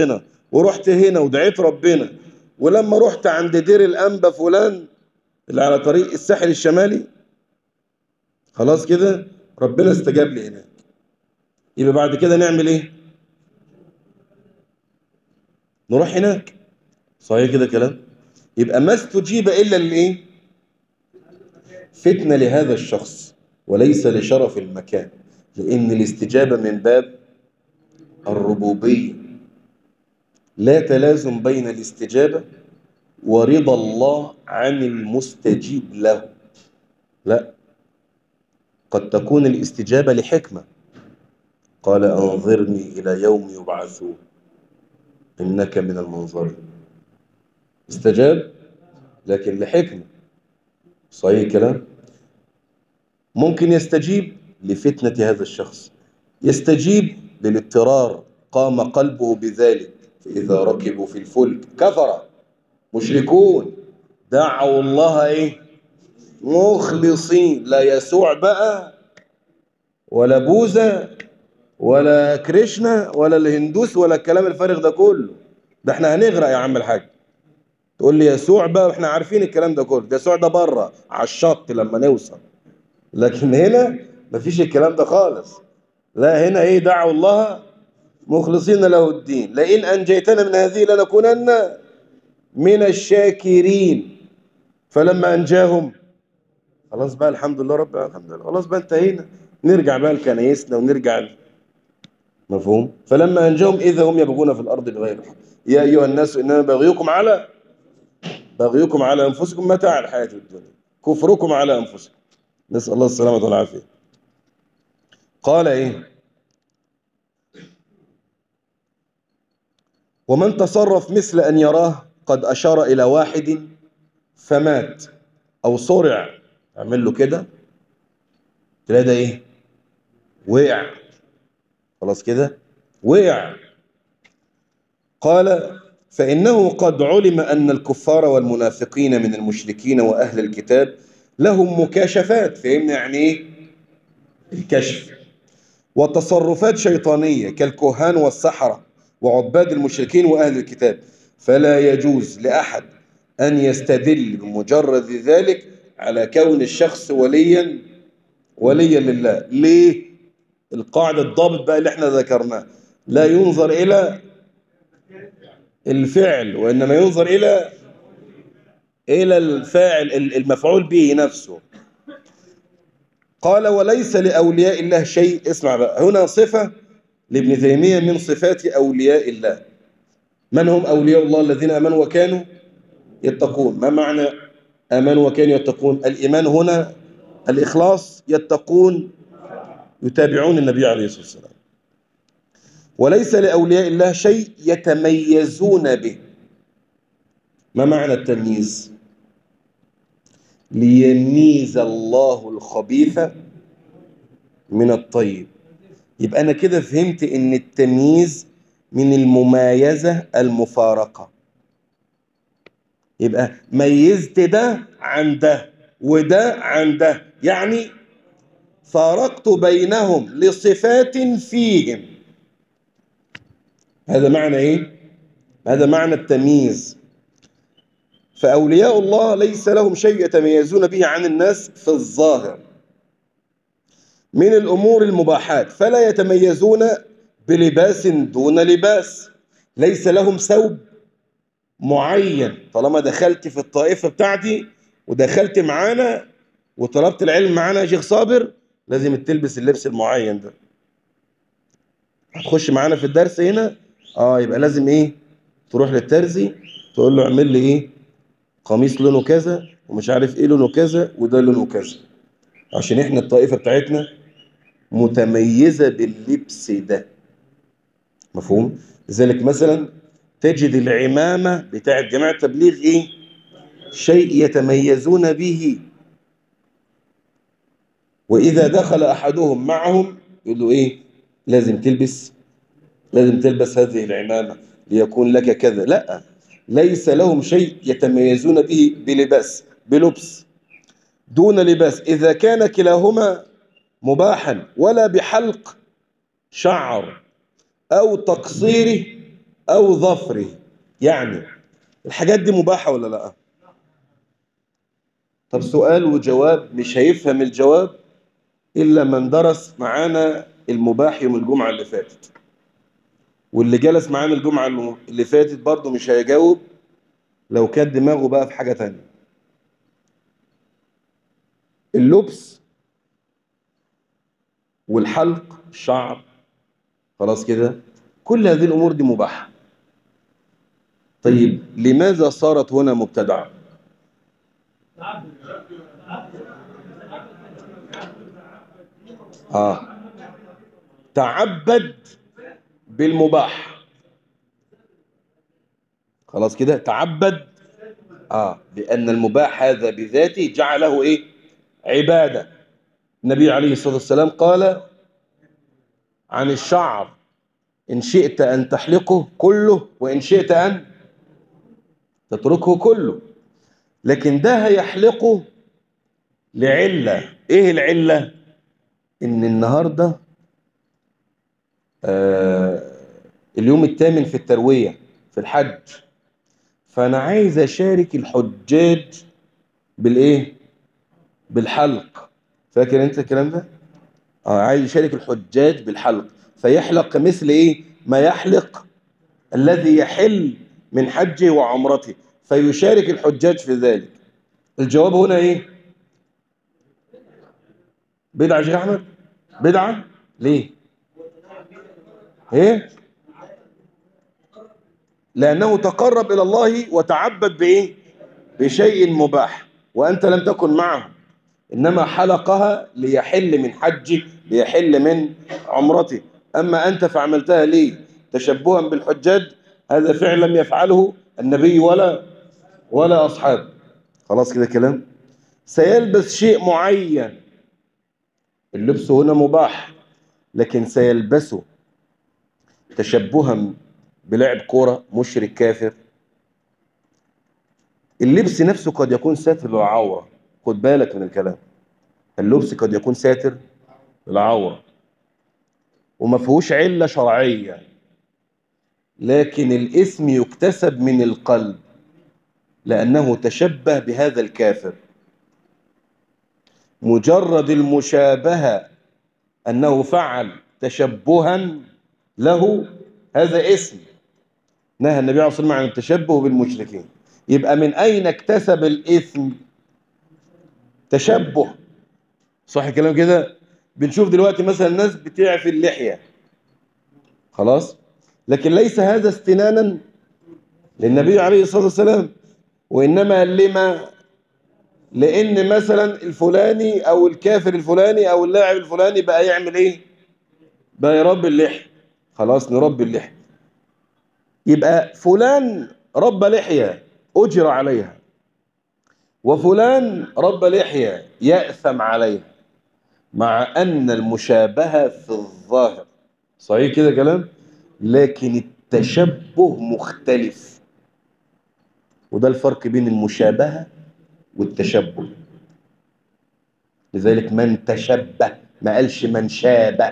ورحت هنا ودعيت ربنا ولما رحت عند دير الأنبا فلان اللي على طريق الساحل الشمالي خلاص كده ربنا استجاب لي هناك يبقى بعد كده نعمل ايه نروح هناك صحيح كده كلام يبقى ما استجيب إلا لإيه فتنة لهذا الشخص وليس لشرف المكان لأن الاستجابة من باب الربوبية لا تلازم بين الاستجابة ورضا الله عن المستجيب له لا قد تكون الاستجابة لحكمة قال أنظرني إلى يوم يبعثون إنك من المنظرين استجاب لكن لحكمة صحيح الكلام ممكن يستجيب لفتنة هذا الشخص يستجيب للاضطرار قام قلبه بذلك فإذا ركبوا في الفلك كفر مشركون دعوا الله ايه مخلصين لا يسوع بقى ولا بوذا ولا كريشنا ولا الهندوس ولا الكلام الفارغ ده كله ده احنا هنغرق يا عم الحاج تقول لي يسوع بقى احنا عارفين الكلام ده كله ده يسوع ده بره على الشط لما نوصل لكن هنا مفيش الكلام ده خالص لا هنا ايه دعوا الله مخلصين له الدين لئن انجيتنا من هذه لنكونن من الشاكرين فلما انجاهم خلاص بقى الحمد لله رب الحمد لله خلاص بقى انتهينا نرجع بقى لكنايسنا ونرجع مفهوم فلما انجاهم اذا هم يبغون في الارض بغير الحق يا ايها الناس انما بغيكم على بغيكم على انفسكم متاع الحياه الدنيا كفركم على انفسكم نسال الله السلامه والعافيه قال ايه ومن تصرف مثل ان يراه قد اشار الى واحد فمات او صرع اعمل له كده تلاقي ده ايه وقع خلاص كده وقع قال فإنه قد علم أن الكفار والمنافقين من المشركين وأهل الكتاب لهم مكاشفات فهمنا يعني إيه الكشف وتصرفات شيطانية كالكهان والسحرة وعباد المشركين وأهل الكتاب فلا يجوز لأحد أن يستدل بمجرد ذلك على كون الشخص وليا وليا لله ليه القاعدة الضابط بقى اللي احنا ذكرناه لا ينظر إلى الفعل وإنما ينظر إلى إلى الفاعل المفعول به نفسه قال وليس لأولياء الله شيء اسمع بقى هنا صفة لابن تيمية من صفات أولياء الله من هم أولياء الله الذين أمنوا وكانوا يتقون ما معنى آمنوا وكانوا يتقون الإيمان هنا الإخلاص يتقون يتابعون النبي عليه الصلاة والسلام وليس لأولياء الله شيء يتميزون به ما معنى التمييز ليميز الله الخبيث من الطيب يبقى أنا كده فهمت إن التمييز من الممايزة المفارقة يبقى ميزت ده عن ده وده عن ده يعني فارقت بينهم لصفات فيهم هذا معنى ايه هذا معنى التمييز فأولياء الله ليس لهم شيء يتميزون به عن الناس في الظاهر من الأمور المباحات فلا يتميزون بلباس دون لباس ليس لهم ثوب معين طالما دخلت في الطائفة بتاعتي ودخلت معانا وطلبت العلم معانا يا شيخ صابر لازم تلبس اللبس المعين ده هتخش معانا في الدرس هنا اه يبقى لازم ايه تروح للترزي تقول له اعمل لي ايه قميص لونه كذا ومش عارف ايه لونه كذا وده لونه كذا عشان احنا الطائفة بتاعتنا متميزة باللبس ده مفهوم لذلك مثلا تجد العمامة بتاعت جماعة التبليغ ايه شيء يتميزون به وإذا دخل أحدهم معهم يقول له إيه لازم تلبس لازم تلبس هذه العمامة ليكون لك كذا لا ليس لهم شيء يتميزون به بلباس بلبس دون لباس إذا كان كلاهما مباحا ولا بحلق شعر أو تقصيره أو ظفره يعني الحاجات دي مباحة ولا لا طب سؤال وجواب مش هيفهم الجواب إلا من درس معانا المباح يوم الجمعة اللي فاتت واللي جلس معانا الجمعة اللي فاتت برضه مش هيجاوب لو كان دماغه بقى في حاجة تانية اللبس والحلق الشعر خلاص كده كل هذه الأمور دي مباحة طيب لماذا صارت هنا مبتدعة آه تعبد بالمباح خلاص كده تعبد آه لأن المباح هذا بذاته جعله إيه عبادة النبي عليه الصلاة والسلام قال عن الشعر إن شئت أن تحلقه كله وإن شئت أن تتركه كله لكن ده هيحلقه لعلة إيه العلة إن النهاردة آه اليوم الثامن في التروية في الحج فأنا عايز أشارك الحجاج بالإيه بالحلق فاكر أنت الكلام ده آه عايز يشارك الحجاج بالحلق فيحلق مثل إيه ما يحلق الذي يحل من حجه وعمرته فيشارك الحجاج في ذلك الجواب هنا إيه بدعة يا شيخ أحمد بدعة ليه ايه لأنه تقرب إلى الله وتعبد بإيه بشيء مباح وأنت لم تكن معه إنما حلقها ليحل من حجه ليحل من عمرته أما أنت فعملتها ليه تشبها بالحجاج هذا فعل لم يفعله النبي ولا ولا أصحابه خلاص كده كلام سيلبس شيء معين اللبس هنا مباح لكن سيلبسه تشبها بلعب كرة مشرك كافر اللبس نفسه قد يكون ساتر للعورة خد بالك من الكلام اللبس قد يكون ساتر للعورة وما فيهوش علة شرعية لكن الاسم يكتسب من القلب لأنه تشبه بهذا الكافر مجرد المشابهة أنه فعل تشبها له هذا اسم نهى النبي عليه الصلاة والسلام عن التشبه بالمشركين يبقى من أين اكتسب الإثم تشبه صح الكلام كده بنشوف دلوقتي مثلا الناس بتعفي اللحية خلاص لكن ليس هذا استنانا للنبي عليه الصلاة والسلام وإنما لما لأن مثلا الفلاني أو الكافر الفلاني أو اللاعب الفلاني بقى يعمل إيه بقى يربي اللحية خلاص نربي اللحية يبقى فلان ربى لحية أجر عليها وفلان ربى لحية يأثم عليها مع أن المشابهة في الظاهر صحيح كده كلام لكن التشبه مختلف وده الفرق بين المشابهة والتشبه لذلك من تشبه ما قالش من شابه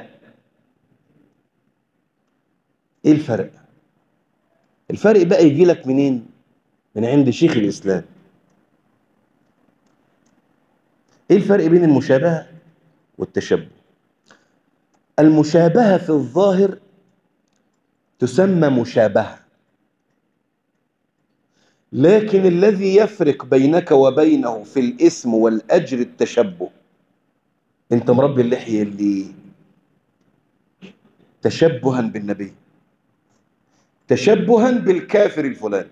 ايه الفرق الفرق بقى يجي لك منين من عند شيخ الاسلام ايه الفرق بين المشابهه والتشبه المشابهه في الظاهر تسمى مشابهه لكن الذي يفرق بينك وبينه في الاسم والاجر التشبه انت مربي اللحيه اللي تشبها بالنبي تشبها بالكافر الفلاني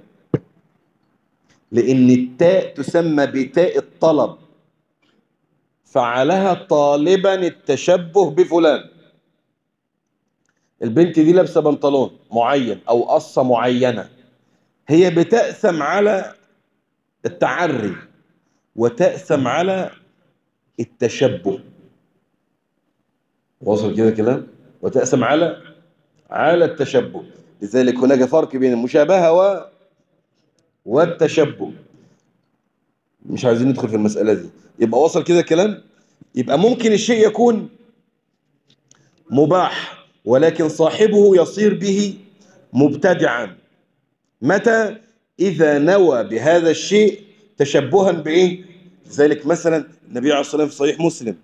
لأن التاء تسمى بتاء الطلب فعلها طالبا التشبه بفلان البنت دي لابسه بنطلون معين أو قصة معينة هي بتأثم على التعري وتأثم على التشبه وصل كده كلام وتأثم على على التشبه لذلك هناك فرق بين المشابهة و... والتشبه مش عايزين ندخل في المسألة دي يبقى وصل كده كلام يبقى ممكن الشيء يكون مباح ولكن صاحبه يصير به مبتدعا متى إذا نوى بهذا الشيء تشبها بإيه لذلك مثلا النبي عليه الصلاة والسلام في صحيح مسلم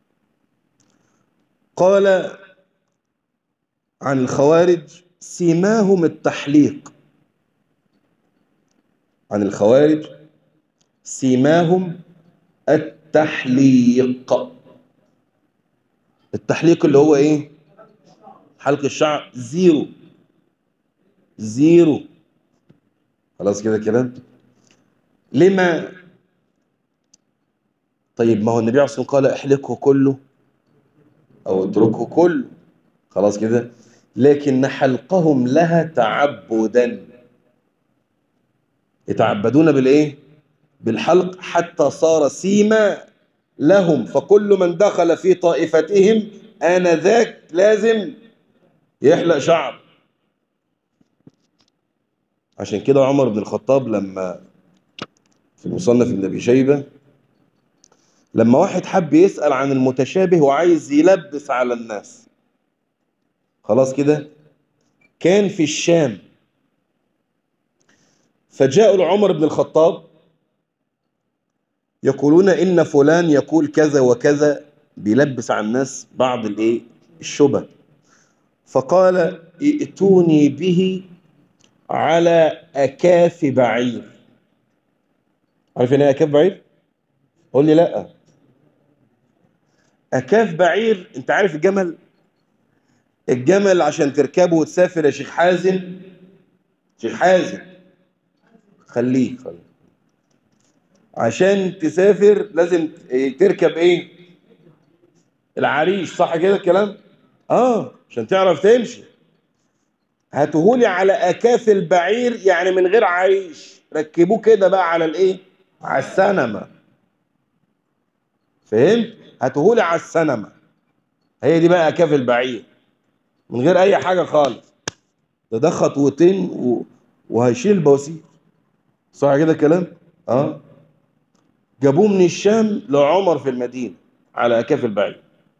قال عن الخوارج سيماهم التحليق عن الخوارج سيماهم التحليق التحليق اللي هو ايه حلق الشعر زيرو زيرو خلاص كده كلام لما طيب ما هو النبي عليه الصلاة والسلام قال احلقه كله او اتركه كله خلاص كده لكن حلقهم لها تعبدا يتعبدون بالايه بالحلق حتى صار سيما لهم فكل من دخل في طائفتهم آنذاك لازم يحلق شعر عشان كده عمر بن الخطاب لما في المصنف ابن ابي شيبه لما واحد حب يسأل عن المتشابه وعايز يلبس على الناس خلاص كده كان في الشام فجاءوا لعمر بن الخطاب يقولون إن فلان يقول كذا وكذا بيلبس على الناس بعض الايه الشبه فقال ائتوني به على أكاف بعير عارف يعني ايه أكاف بعير؟ قول لي لا أكاف بعير أنت عارف الجمل؟ الجمل عشان تركبه وتسافر يا شيخ حازم شيخ حازم خليه خليه عشان تسافر لازم تركب ايه العريش صح كده الكلام اه عشان تعرف تمشي هاتهولي على اكاف البعير يعني من غير عريش ركبوه كده بقى على الايه على السنمه فهمت هاتهولي على السنمه هي دي بقى اكاف البعير من غير اي حاجه خالص ده ده خطوتين و... وهيشيل البواسير صح كده الكلام اه جابوه من الشام لعمر في المدينه على اكاف البعير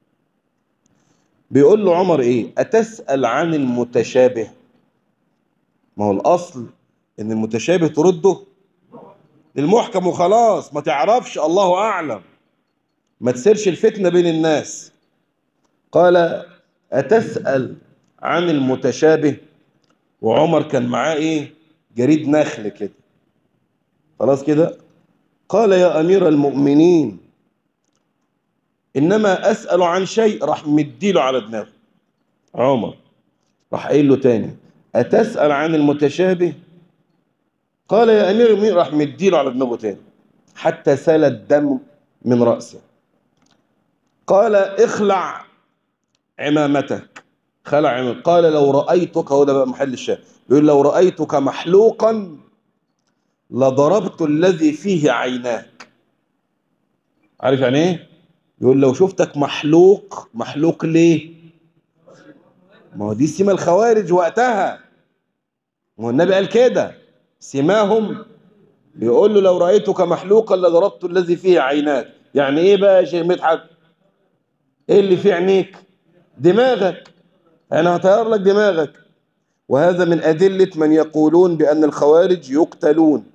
بيقول له عمر ايه اتسال عن المتشابه ما هو الاصل ان المتشابه ترده للمحكم وخلاص ما تعرفش الله اعلم ما تسيرش الفتنه بين الناس قال أتسأل عن المتشابه وعمر كان معاه إيه جريد نخل كده خلاص كده قال يا أمير المؤمنين إنما أسأل عن شيء راح مديله على دماغه عمر راح قايل له تاني أتسأل عن المتشابه قال يا أمير المؤمنين راح مديله على دماغه تاني حتى سال الدم من رأسه قال اخلع عمامتك خلع عمامتك قال لو رأيتك هو ده بقى محل الشاهد بيقول لو رأيتك محلوقا لضربت الذي فيه عيناك عارف يعني ايه يقول لو شفتك محلوق محلوق ليه ما هو دي سيما الخوارج وقتها ما هو النبي قال كده سماهم بيقول له لو رأيتك محلوقا لضربت الذي فيه عيناك يعني ايه بقى يا شيخ مدحت ايه اللي في عينيك دماغك انا هطير لك دماغك وهذا من أدلة من يقولون بأن الخوارج يقتلون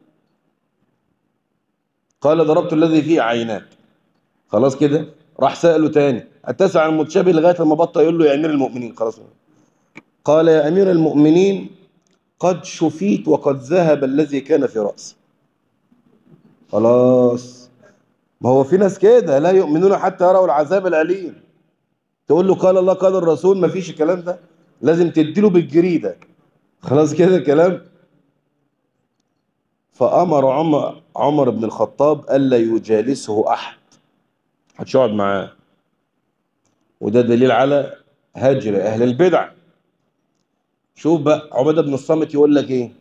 قال ضربت الذي فيه عيناك خلاص كده راح سأله تاني اتسع المتشابه لغاية لما بطل يقول له يا أمير المؤمنين خلاص قال يا أمير المؤمنين قد شفيت وقد ذهب الذي كان في رأسي خلاص ما هو في ناس كده لا يؤمنون حتى يروا العذاب الأليم تقول له قال الله قال الرسول ما فيش الكلام ده لازم تديله بالجريدة خلاص كده الكلام فأمر عمر, عمر بن الخطاب ألا يجالسه أحد محدش يقعد معاه وده دليل على هجر أهل البدع شوف بقى عبادة بن الصامت يقول لك إيه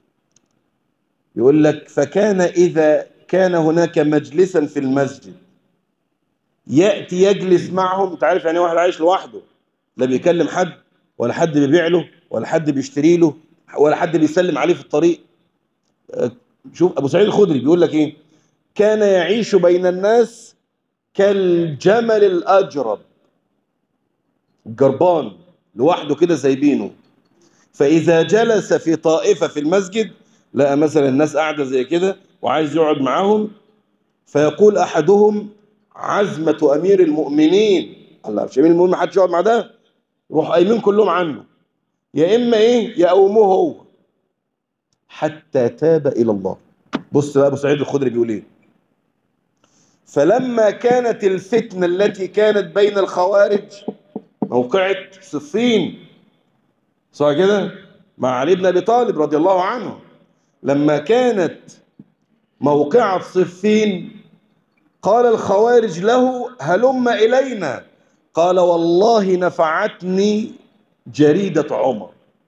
يقول لك فكان إذا كان هناك مجلسا في المسجد يأتي يجلس معهم انت عارف يعني واحد عايش لوحده لا بيكلم حد ولا حد بيبيع له ولا حد بيشتري له ولا حد بيسلم عليه في الطريق شوف ابو سعيد الخدري بيقول لك ايه كان يعيش بين الناس كالجمل الاجرب الجربان لوحده كده سايبينه فإذا جلس في طائفة في المسجد لقى مثلا الناس قاعدة زي كده وعايز يقعد معاهم فيقول أحدهم عزمة أمير المؤمنين الله مش أمير المؤمنين ما حدش يقعد مع ده روح قايمين كلهم عنه يا إما إيه يقوموه هو حتى تاب إلى الله بص بقى أبو سعيد الخدري بيقول إيه فلما كانت الفتنة التي كانت بين الخوارج موقعة صفين صح كده مع علي بن أبي طالب رضي الله عنه لما كانت موقعة صفين قال الخوارج له هلم إلينا قال والله نفعتني جريدة عمر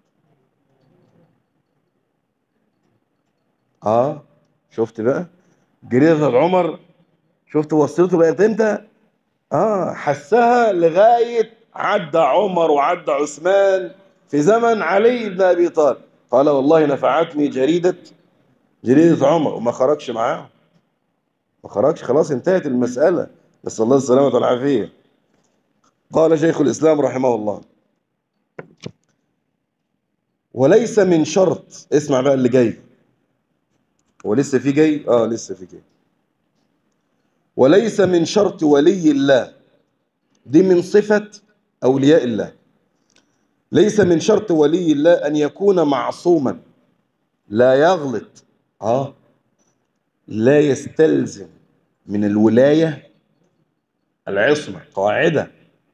اه شفت بقى جريدة عمر شفت وصلته بقت امتى اه حسها لغاية عدى عمر وعدى عثمان في زمن علي بن ابي طالب قال والله نفعتني جريدة جريدة عمر وما خرجش معاهم ما خرجش خلاص انتهت المسألة نسأل الله السلامة والعافية قال شيخ الإسلام رحمه الله وليس من شرط اسمع بقى اللي جاي هو لسه في جاي اه لسه في جاي وليس من شرط ولي الله دي من صفة أولياء الله ليس من شرط ولي الله أن يكون معصوما لا يغلط اه لا يستلزم من الولاية العصمة قاعدة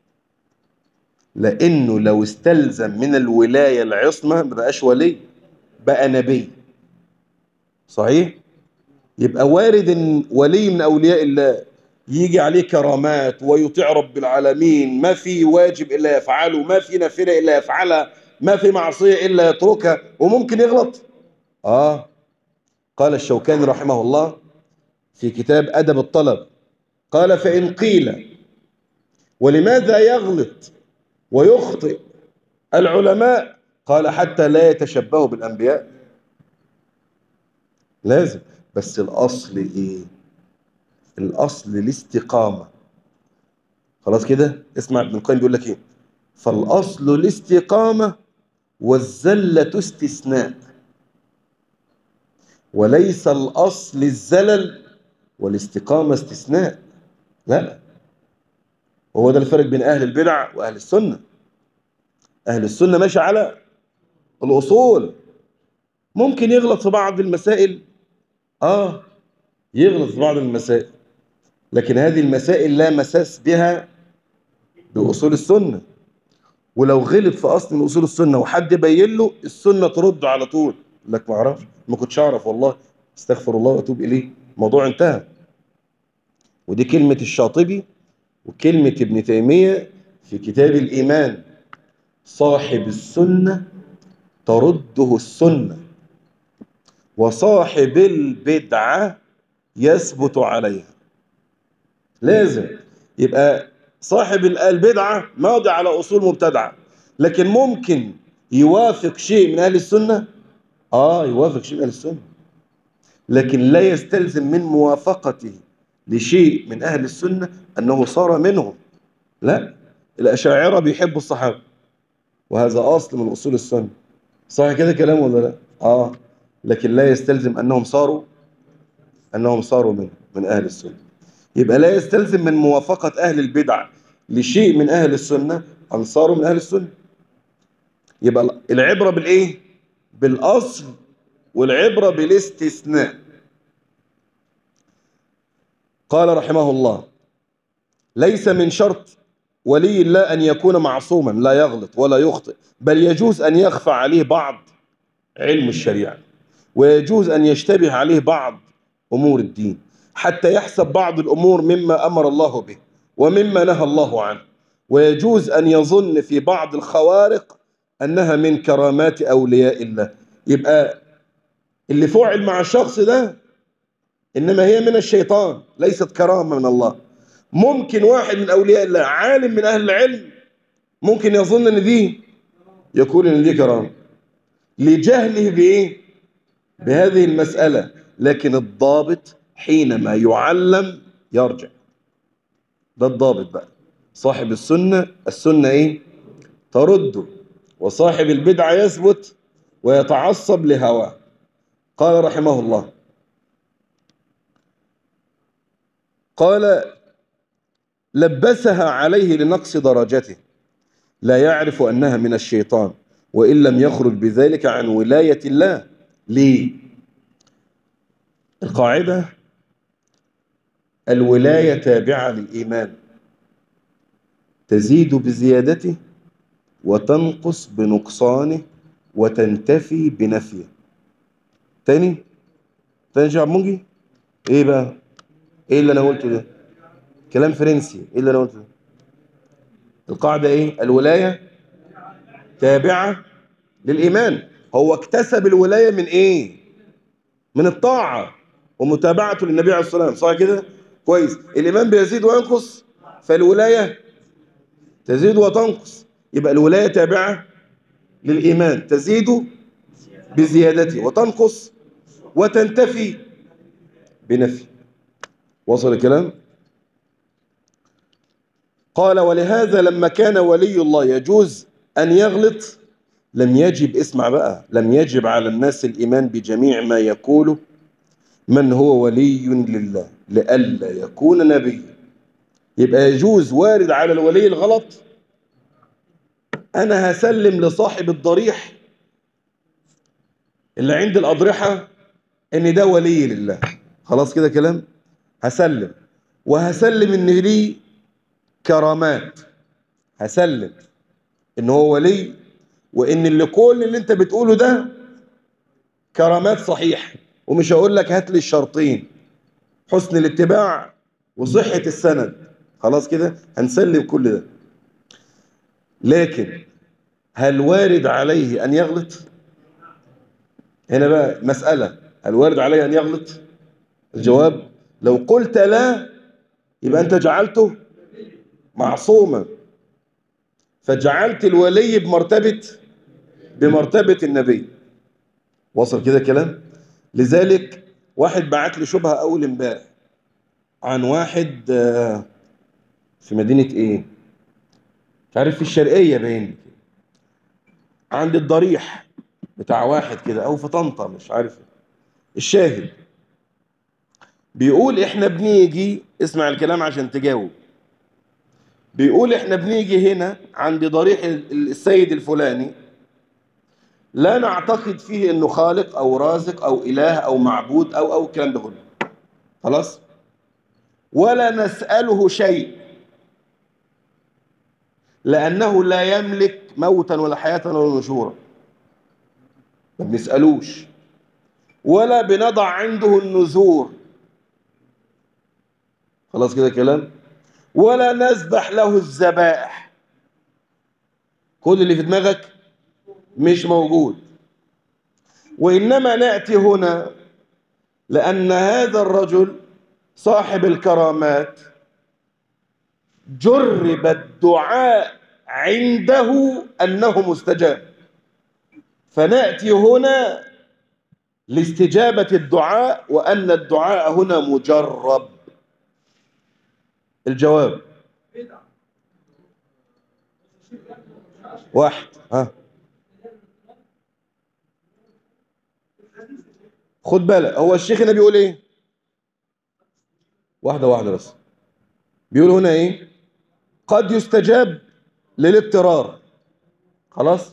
لأنه لو استلزم من الولاية العصمة ما بقاش ولي بقى نبي صحيح؟ يبقى وارد ان ولي من أولياء الله يجي عليه كرامات ويطيع رب العالمين ما في واجب إلا يفعله ما في نافلة إلا يفعلها ما في معصية إلا يتركها وممكن يغلط آه قال الشوكاني رحمه الله في كتاب أدب الطلب قال فإن قيل ولماذا يغلط ويخطئ العلماء قال حتى لا يتشبهوا بالأنبياء لازم بس الأصل إيه الأصل الاستقامة خلاص كده اسمع ابن القيم بيقول لك إيه فالأصل الاستقامة والزلة استثناء وليس الأصل الزلل والاستقامة استثناء لا وهو ده الفرق بين أهل البدع وأهل السنة أهل السنة ماشي على الأصول ممكن يغلط في بعض المسائل آه يغلط في بعض المسائل لكن هذه المسائل لا مساس بها بأصول السنة ولو غلط في أصل من أصول السنة وحد بين له السنة ترد على طول لك ما أعرفش ما كنتش أعرف والله استغفر الله وأتوب إليه الموضوع انتهى ودي كلمة الشاطبي وكلمة ابن تيمية في كتاب الإيمان صاحب السنة ترده السنة وصاحب البدعة يثبت عليها لازم يبقى صاحب البدعة ماضي على أصول مبتدعة لكن ممكن يوافق شيء من أهل السنة آه يوافق شيء من أهل السنة لكن لا يستلزم من موافقته لشيء من أهل السنة أنه صار منهم لا الأشاعرة بيحبوا الصحابة وهذا أصل من أصول السنة صح كده كلام ولا لا آه لكن لا يستلزم أنهم صاروا أنهم صاروا من من أهل السنة يبقى لا يستلزم من موافقة أهل البدع لشيء من أهل السنة أن صاروا من أهل السنة يبقى العبرة بالإيه بالأصل والعبرة بالاستثناء قال رحمه الله ليس من شرط ولي الله أن يكون معصوما لا يغلط ولا يخطئ بل يجوز أن يخفى عليه بعض علم الشريعة ويجوز أن يشتبه عليه بعض أمور الدين حتى يحسب بعض الأمور مما أمر الله به ومما نهى الله عنه ويجوز أن يظن في بعض الخوارق أنها من كرامات أولياء الله يبقى اللي فعل مع الشخص ده إنما هي من الشيطان ليست كرامة من الله ممكن واحد من أولياء الله عالم من أهل العلم ممكن يظن أن دي يقول أن دي كرامة لجهله بإيه بهذه المسألة لكن الضابط حينما يعلم يرجع ده الضابط بقى صاحب السنة السنة إيه ترده وصاحب البدعة يثبت ويتعصب لهواه قال رحمه الله قال لبسها عليه لنقص درجته لا يعرف أنها من الشيطان وإن لم يخرج بذلك عن ولاية الله ليه القاعدة الولاية تابعة للإيمان تزيد بزيادته وتنقص بنقصانه وتنتفي بنفيه تاني تاني شعب مونجي ايه بقى ايه اللي انا قلته ده كلام فرنسي ايه اللي انا قلته ده القاعدة ايه الولاية تابعة للإيمان هو اكتسب الولاية من ايه من الطاعة ومتابعته للنبي عليه الصلاة والسلام صح كده كويس الإيمان بيزيد وينقص فالولاية تزيد وتنقص يبقى الولاية تابعة للإيمان تزيد بزيادته وتنقص وتنتفي بنفي وصل الكلام قال ولهذا لما كان ولي الله يجوز أن يغلط لم يجب اسمع بقى لم يجب على الناس الإيمان بجميع ما يقوله من هو ولي لله لئلا يكون نبيا يبقى يجوز وارد على الولي الغلط أنا هسلم لصاحب الضريح اللي عند الأضرحة إن ده ولي لله خلاص كده كلام هسلم وهسلم إن ليه كرامات هسلم إن هو ولي وإن اللي كل اللي أنت بتقوله ده كرامات صحيح ومش هقول لك هات لي الشرطين حسن الاتباع وصحة السند خلاص كده هنسلم كل ده لكن هل وارد عليه أن يغلط هنا بقى مسألة هل وارد عليه أن يغلط الجواب لو قلت لا يبقى أنت جعلته معصوما فجعلت الولي بمرتبة بمرتبة النبي وصل كده كلام لذلك واحد بعت لي شبهة أول امبارح عن واحد في مدينة ايه مش عارف في الشرقية باين عند الضريح بتاع واحد كده او في طنطا مش عارف الشاهد بيقول احنا بنيجي اسمع الكلام عشان تجاوب بيقول احنا بنيجي هنا عند ضريح السيد الفلاني لا نعتقد فيه انه خالق او رازق او اله او معبود او او الكلام ده كله خلاص ولا نسأله شيء لأنه لا يملك موتا ولا حياة ولا نشورا ما بنسألوش ولا بنضع عنده النذور خلاص كده كلام ولا نذبح له الذبائح كل اللي في دماغك مش موجود وإنما نأتي هنا لأن هذا الرجل صاحب الكرامات جرب الدعاء عنده أنه مستجاب فنأتي هنا لاستجابة الدعاء وأن الدعاء هنا مجرب الجواب واحد ها خد بالك هو الشيخ هنا بيقول ايه واحدة واحدة بس بيقول هنا ايه قد يستجاب للاضطرار خلاص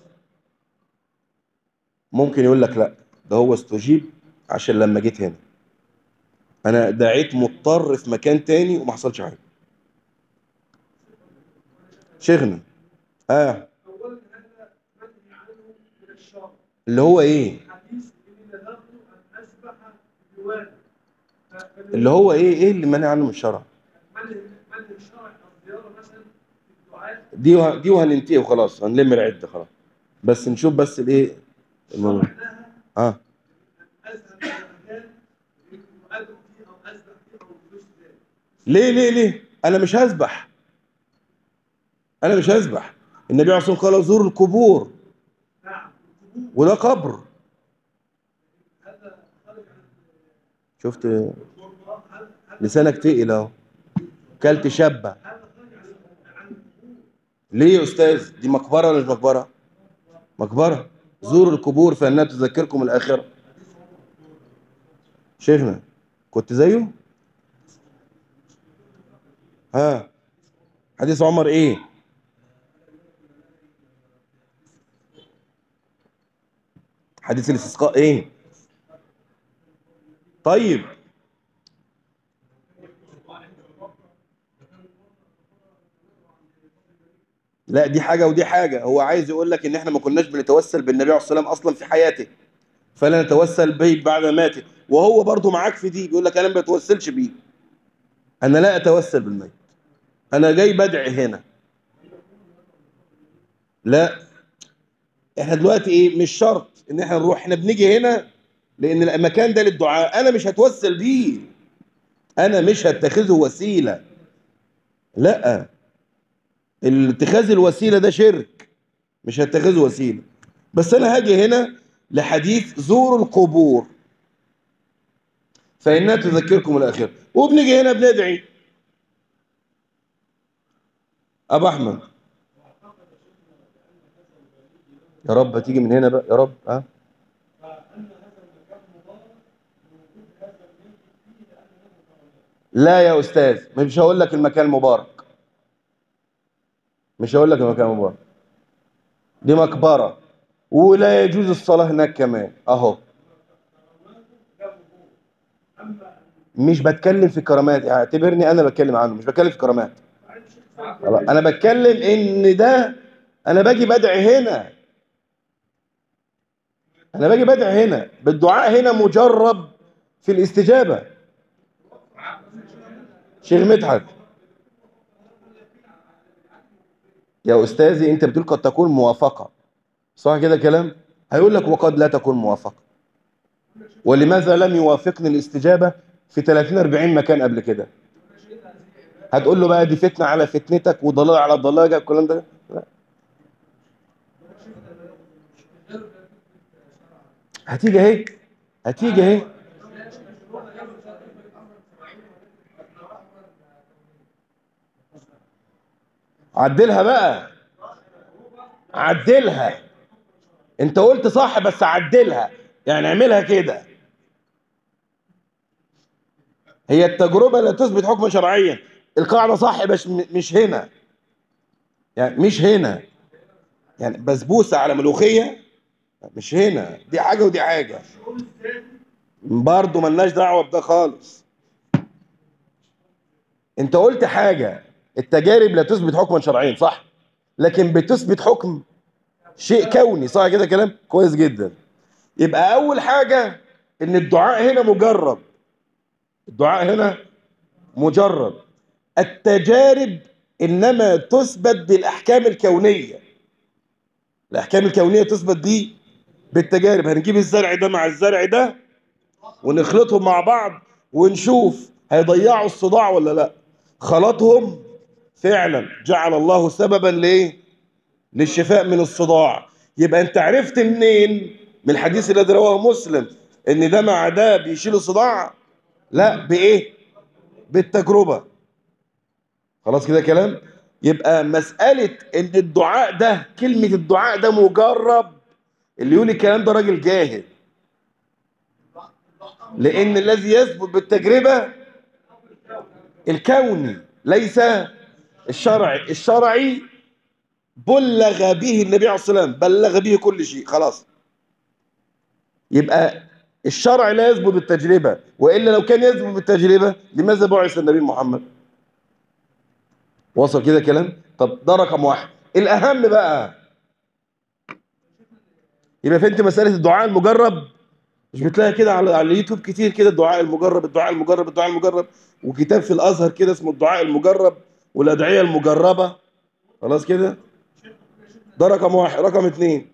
ممكن يقول لك لا ده هو استجيب عشان لما جيت هنا انا دعيت مضطر في مكان تاني وما حصلش حاجه شيخنا اه اللي هو ايه اللي هو ايه ايه اللي منع عنه من الشرع دي وه... دي وهننتهي وخلاص هنلم العده خلاص بس نشوف بس الايه الموضوع اه ليه ليه ليه انا مش هذبح انا مش هذبح النبي عليه الصلاه والسلام قال زور القبور وده قبر شفت لسانك تقل اهو كلت شبه ليه يا استاذ دي مقبره ولا مش مقبره مقبرة زوروا القبور فإنها تذكركم الآخرة شيخنا كنت زيه ها حديث عمر ايه حديث الاستسقاء ايه طيب لا دي حاجة ودي حاجة هو عايز يقول لك ان احنا ما كناش بنتوسل بالنبي عليه الصلاة والسلام اصلا في حياته فلا نتوسل به بعد ماته وهو برضو معاك في دي بيقول لك انا ما بتوسلش بيه انا لا اتوسل بالميت انا جاي بدعي هنا لا احنا دلوقتي ايه مش شرط ان احنا نروح احنا بنيجي هنا لان المكان ده للدعاء انا مش هتوسل بيه انا مش هتخذه وسيلة لا اتخاذ الوسيلة ده شرك مش هتخذه وسيلة بس انا هاجي هنا لحديث زوروا القبور فإنها تذكركم الآخرة وبنيجي هنا بندعي أبو أحمد يا رب هتيجي من هنا بقى يا رب ها لا يا أستاذ مش هقول لك المكان مبارك مش هقول لك المكان مبارك دي مقبرة ولا يجوز الصلاة هناك كمان أهو مش بتكلم في كرامات اعتبرني انا بتكلم عنه مش بتكلم في كرامات انا بتكلم ان ده انا باجي بدعي هنا انا باجي بدعي هنا بالدعاء هنا مجرب في الاستجابة شيخ مدحت يا استاذي انت بتقول قد تكون موافقة صح كده كلام هيقول لك وقد لا تكون موافقة ولماذا لم يوافقني الاستجابة في 30 40 مكان قبل كده هتقول له بقى دي فتنة على فتنتك وضلال على ضلالك الكلام ده لا هتيجي اهي هتيجي اهي عدلها بقى عدلها انت قلت صح بس عدلها يعني اعملها كده هي التجربة لا تثبت حكما شرعيا القاعدة صح بس مش هنا يعني مش هنا يعني بسبوسة على ملوخية مش هنا دي حاجة ودي حاجة برضه ملناش دعوة بده خالص انت قلت حاجة التجارب لا تثبت حكما شرعيا صح لكن بتثبت حكم شيء كوني صح كده كلام كويس جدا يبقى اول حاجة ان الدعاء هنا مجرب الدعاء هنا مجرد التجارب إنما تثبت بالأحكام الكونية الأحكام الكونية تثبت دي بالتجارب هنجيب الزرع ده مع الزرع ده ونخلطهم مع بعض ونشوف هيضيعوا الصداع ولا لا خلطهم فعلا جعل الله سببا ليه للشفاء من الصداع يبقى انت عرفت منين من الحديث الذي رواه مسلم ان ده مع ده بيشيل الصداع لا بايه بالتجربة خلاص كده كلام يبقى مسألة ان الدعاء ده كلمة الدعاء ده مجرب اللي يقول الكلام ده راجل جاهل لان الذي يثبت بالتجربة الكوني ليس الشرعي الشرعي بلغ به النبي عليه الصلاة والسلام بلغ به كل شيء خلاص يبقى الشرع لا يثبت بالتجربة وإلا لو كان يثبت بالتجربة لماذا بعث النبي محمد وصل كده كلام طب ده رقم واحد الأهم بقى يبقى فهمت مسألة الدعاء المجرب مش بتلاقي كده على على اليوتيوب كتير كده الدعاء المجرب الدعاء المجرب الدعاء المجرب وكتاب في الأزهر كده اسمه الدعاء المجرب والأدعية المجربة خلاص كده ده رقم واحد رقم اتنين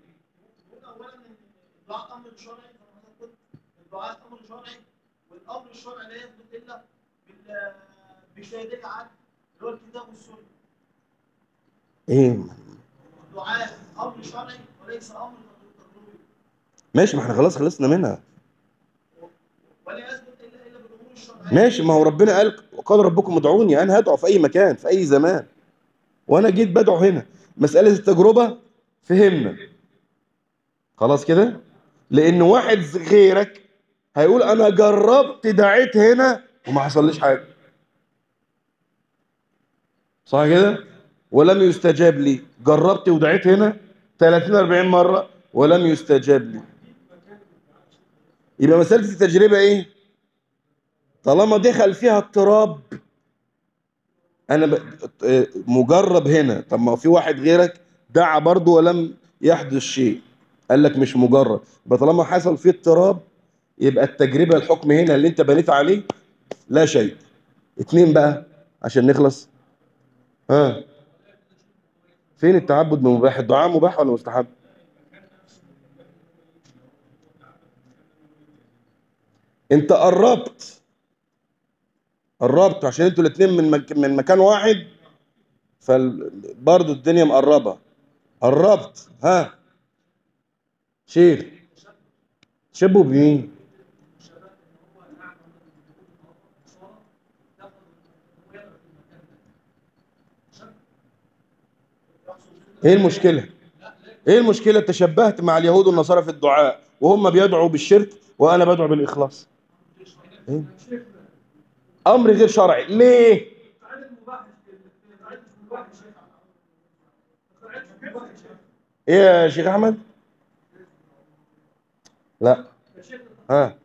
الدعاء امر شرعي والامر الشرعي لا يثبت الا بشهادتي عدل اللي هو الكتاب والسنه ايه الدعاء امر شرعي وليس امر تقليدي ماشي ما احنا خلاص خلصنا منها ولا يثبت الا الا بالامور الشرعيه ماشي ما هو ربنا قال وقال ربكم ادعوني انا هدعو في اي مكان في اي زمان وانا جيت بدعو هنا مسألة التجربة فهمنا خلاص كده لان واحد غيرك هيقول انا جربت دعيت هنا وما حصليش حاجه صح كده ولم يستجاب لي جربت ودعيت هنا 30 40 مره ولم يستجاب لي يبقى مساله التجربه ايه طالما دخل فيها اضطراب انا ب... آه، مجرب هنا طب ما في واحد غيرك دعا برضه ولم يحدث شيء قال لك مش مجرب يبقى طالما حصل فيه اضطراب يبقى التجربه الحكم هنا اللي انت بنيت عليه لا شيء اتنين بقى عشان نخلص ها فين التعبد بمباح الدعاء مباح ولا مستحب انت قربت قربت عشان انتوا الاثنين من مك... من مكان واحد فبرضه الدنيا مقربه قربت ها شيخ شبه بمين ايه المشكله ايه المشكله تشبهت مع اليهود والنصارى في الدعاء وهم بيدعوا بالشرك وانا بدعو بالاخلاص إيه؟ امر غير شرعي ليه ايه يا شيخ احمد لا ها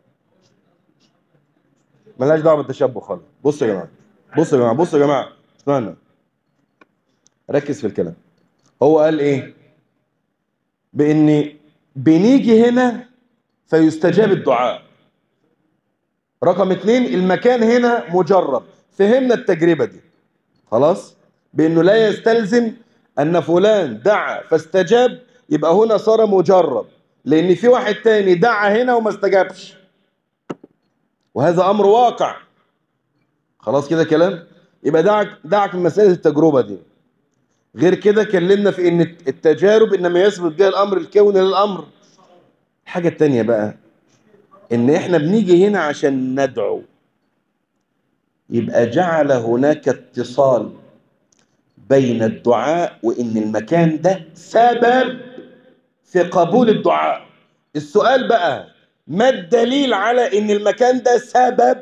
ملهاش دعوه بالتشبه خالص بصوا يا جماعه بصوا يا جماعه بصوا يا جماعه اسمعنا ركز في الكلام هو قال ايه بان بنيجي هنا فيستجاب الدعاء رقم اتنين المكان هنا مجرب فهمنا التجربة دي خلاص بانه لا يستلزم ان فلان دعا فاستجاب يبقى هنا صار مجرب لان في واحد تاني دعا هنا وما استجابش وهذا امر واقع خلاص كده كلام يبقى دعك دعك من مسألة التجربة دي غير كده كلمنا في ان التجارب انما يثبت بها الامر الكوني للامر الحاجة التانية بقى ان احنا بنيجي هنا عشان ندعو يبقى جعل هناك اتصال بين الدعاء وان المكان ده سبب في قبول الدعاء السؤال بقى ما الدليل على ان المكان ده سبب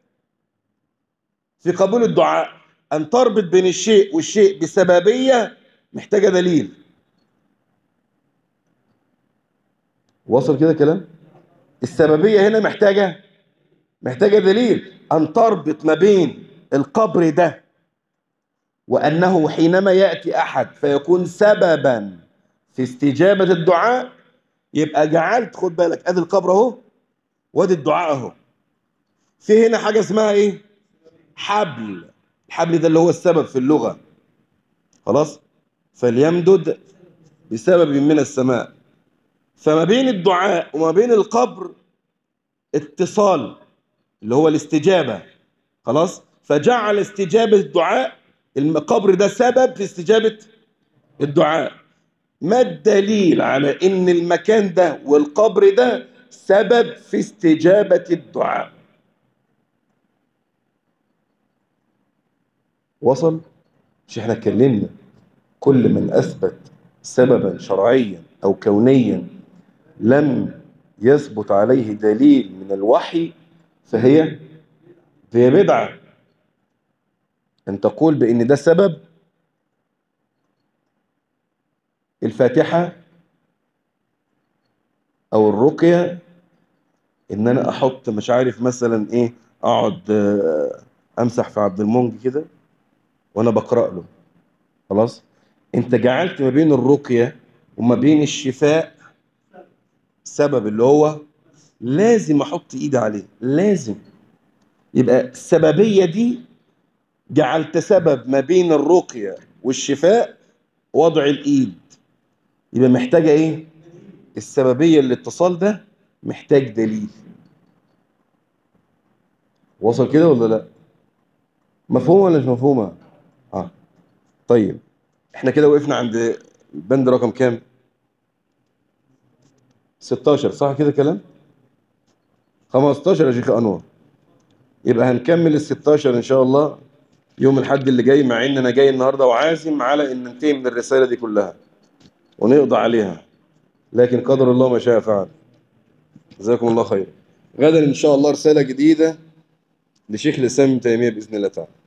في قبول الدعاء ان تربط بين الشيء والشيء بسببية محتاجة دليل وصل كده كلام السببية هنا محتاجة محتاجة دليل أن تربط ما بين القبر ده وأنه حينما يأتي أحد فيكون سببا في استجابة الدعاء يبقى جعلت خد بالك ادي القبر اهو وادي الدعاء اهو في هنا حاجة اسمها ايه حبل الحبل ده اللي هو السبب في اللغة خلاص فليمدد بسبب من السماء فما بين الدعاء وما بين القبر اتصال اللي هو الاستجابة خلاص فجعل استجابة الدعاء القبر ده سبب في استجابة الدعاء ما الدليل على ان المكان ده والقبر ده سبب في استجابة الدعاء وصل مش احنا اتكلمنا كل من اثبت سببا شرعيا او كونيا لم يثبت عليه دليل من الوحي فهي فهي بدعة أن تقول بأن ده سبب الفاتحة أو الرقية إن أنا أحط مش عارف مثلا إيه أقعد آه، أمسح في عبد المنج كده وأنا بقرأ له خلاص أنت جعلت ما بين الرقية وما بين الشفاء سبب اللي هو لازم احط ايدي عليه لازم يبقى السببية دي جعلت سبب ما بين الرقية والشفاء وضع الايد يبقى محتاجة ايه السببية الاتصال ده محتاج دليل وصل كده ولا لا مفهوم ولا مش مفهومة اه طيب احنا كده وقفنا عند البند رقم كام 16 صح كده كلام 15 يا شيخ انور يبقى هنكمل ال 16 ان شاء الله يوم الحد اللي جاي مع ان انا جاي النهارده وعازم على ان ننتهي من الرساله دي كلها ونقضي عليها لكن قدر الله ما شاء فعل جزاكم الله خير غدا إن شاء الله رسالة جديدة لشيخ الإسلام ابن تيمية بإذن الله تعالى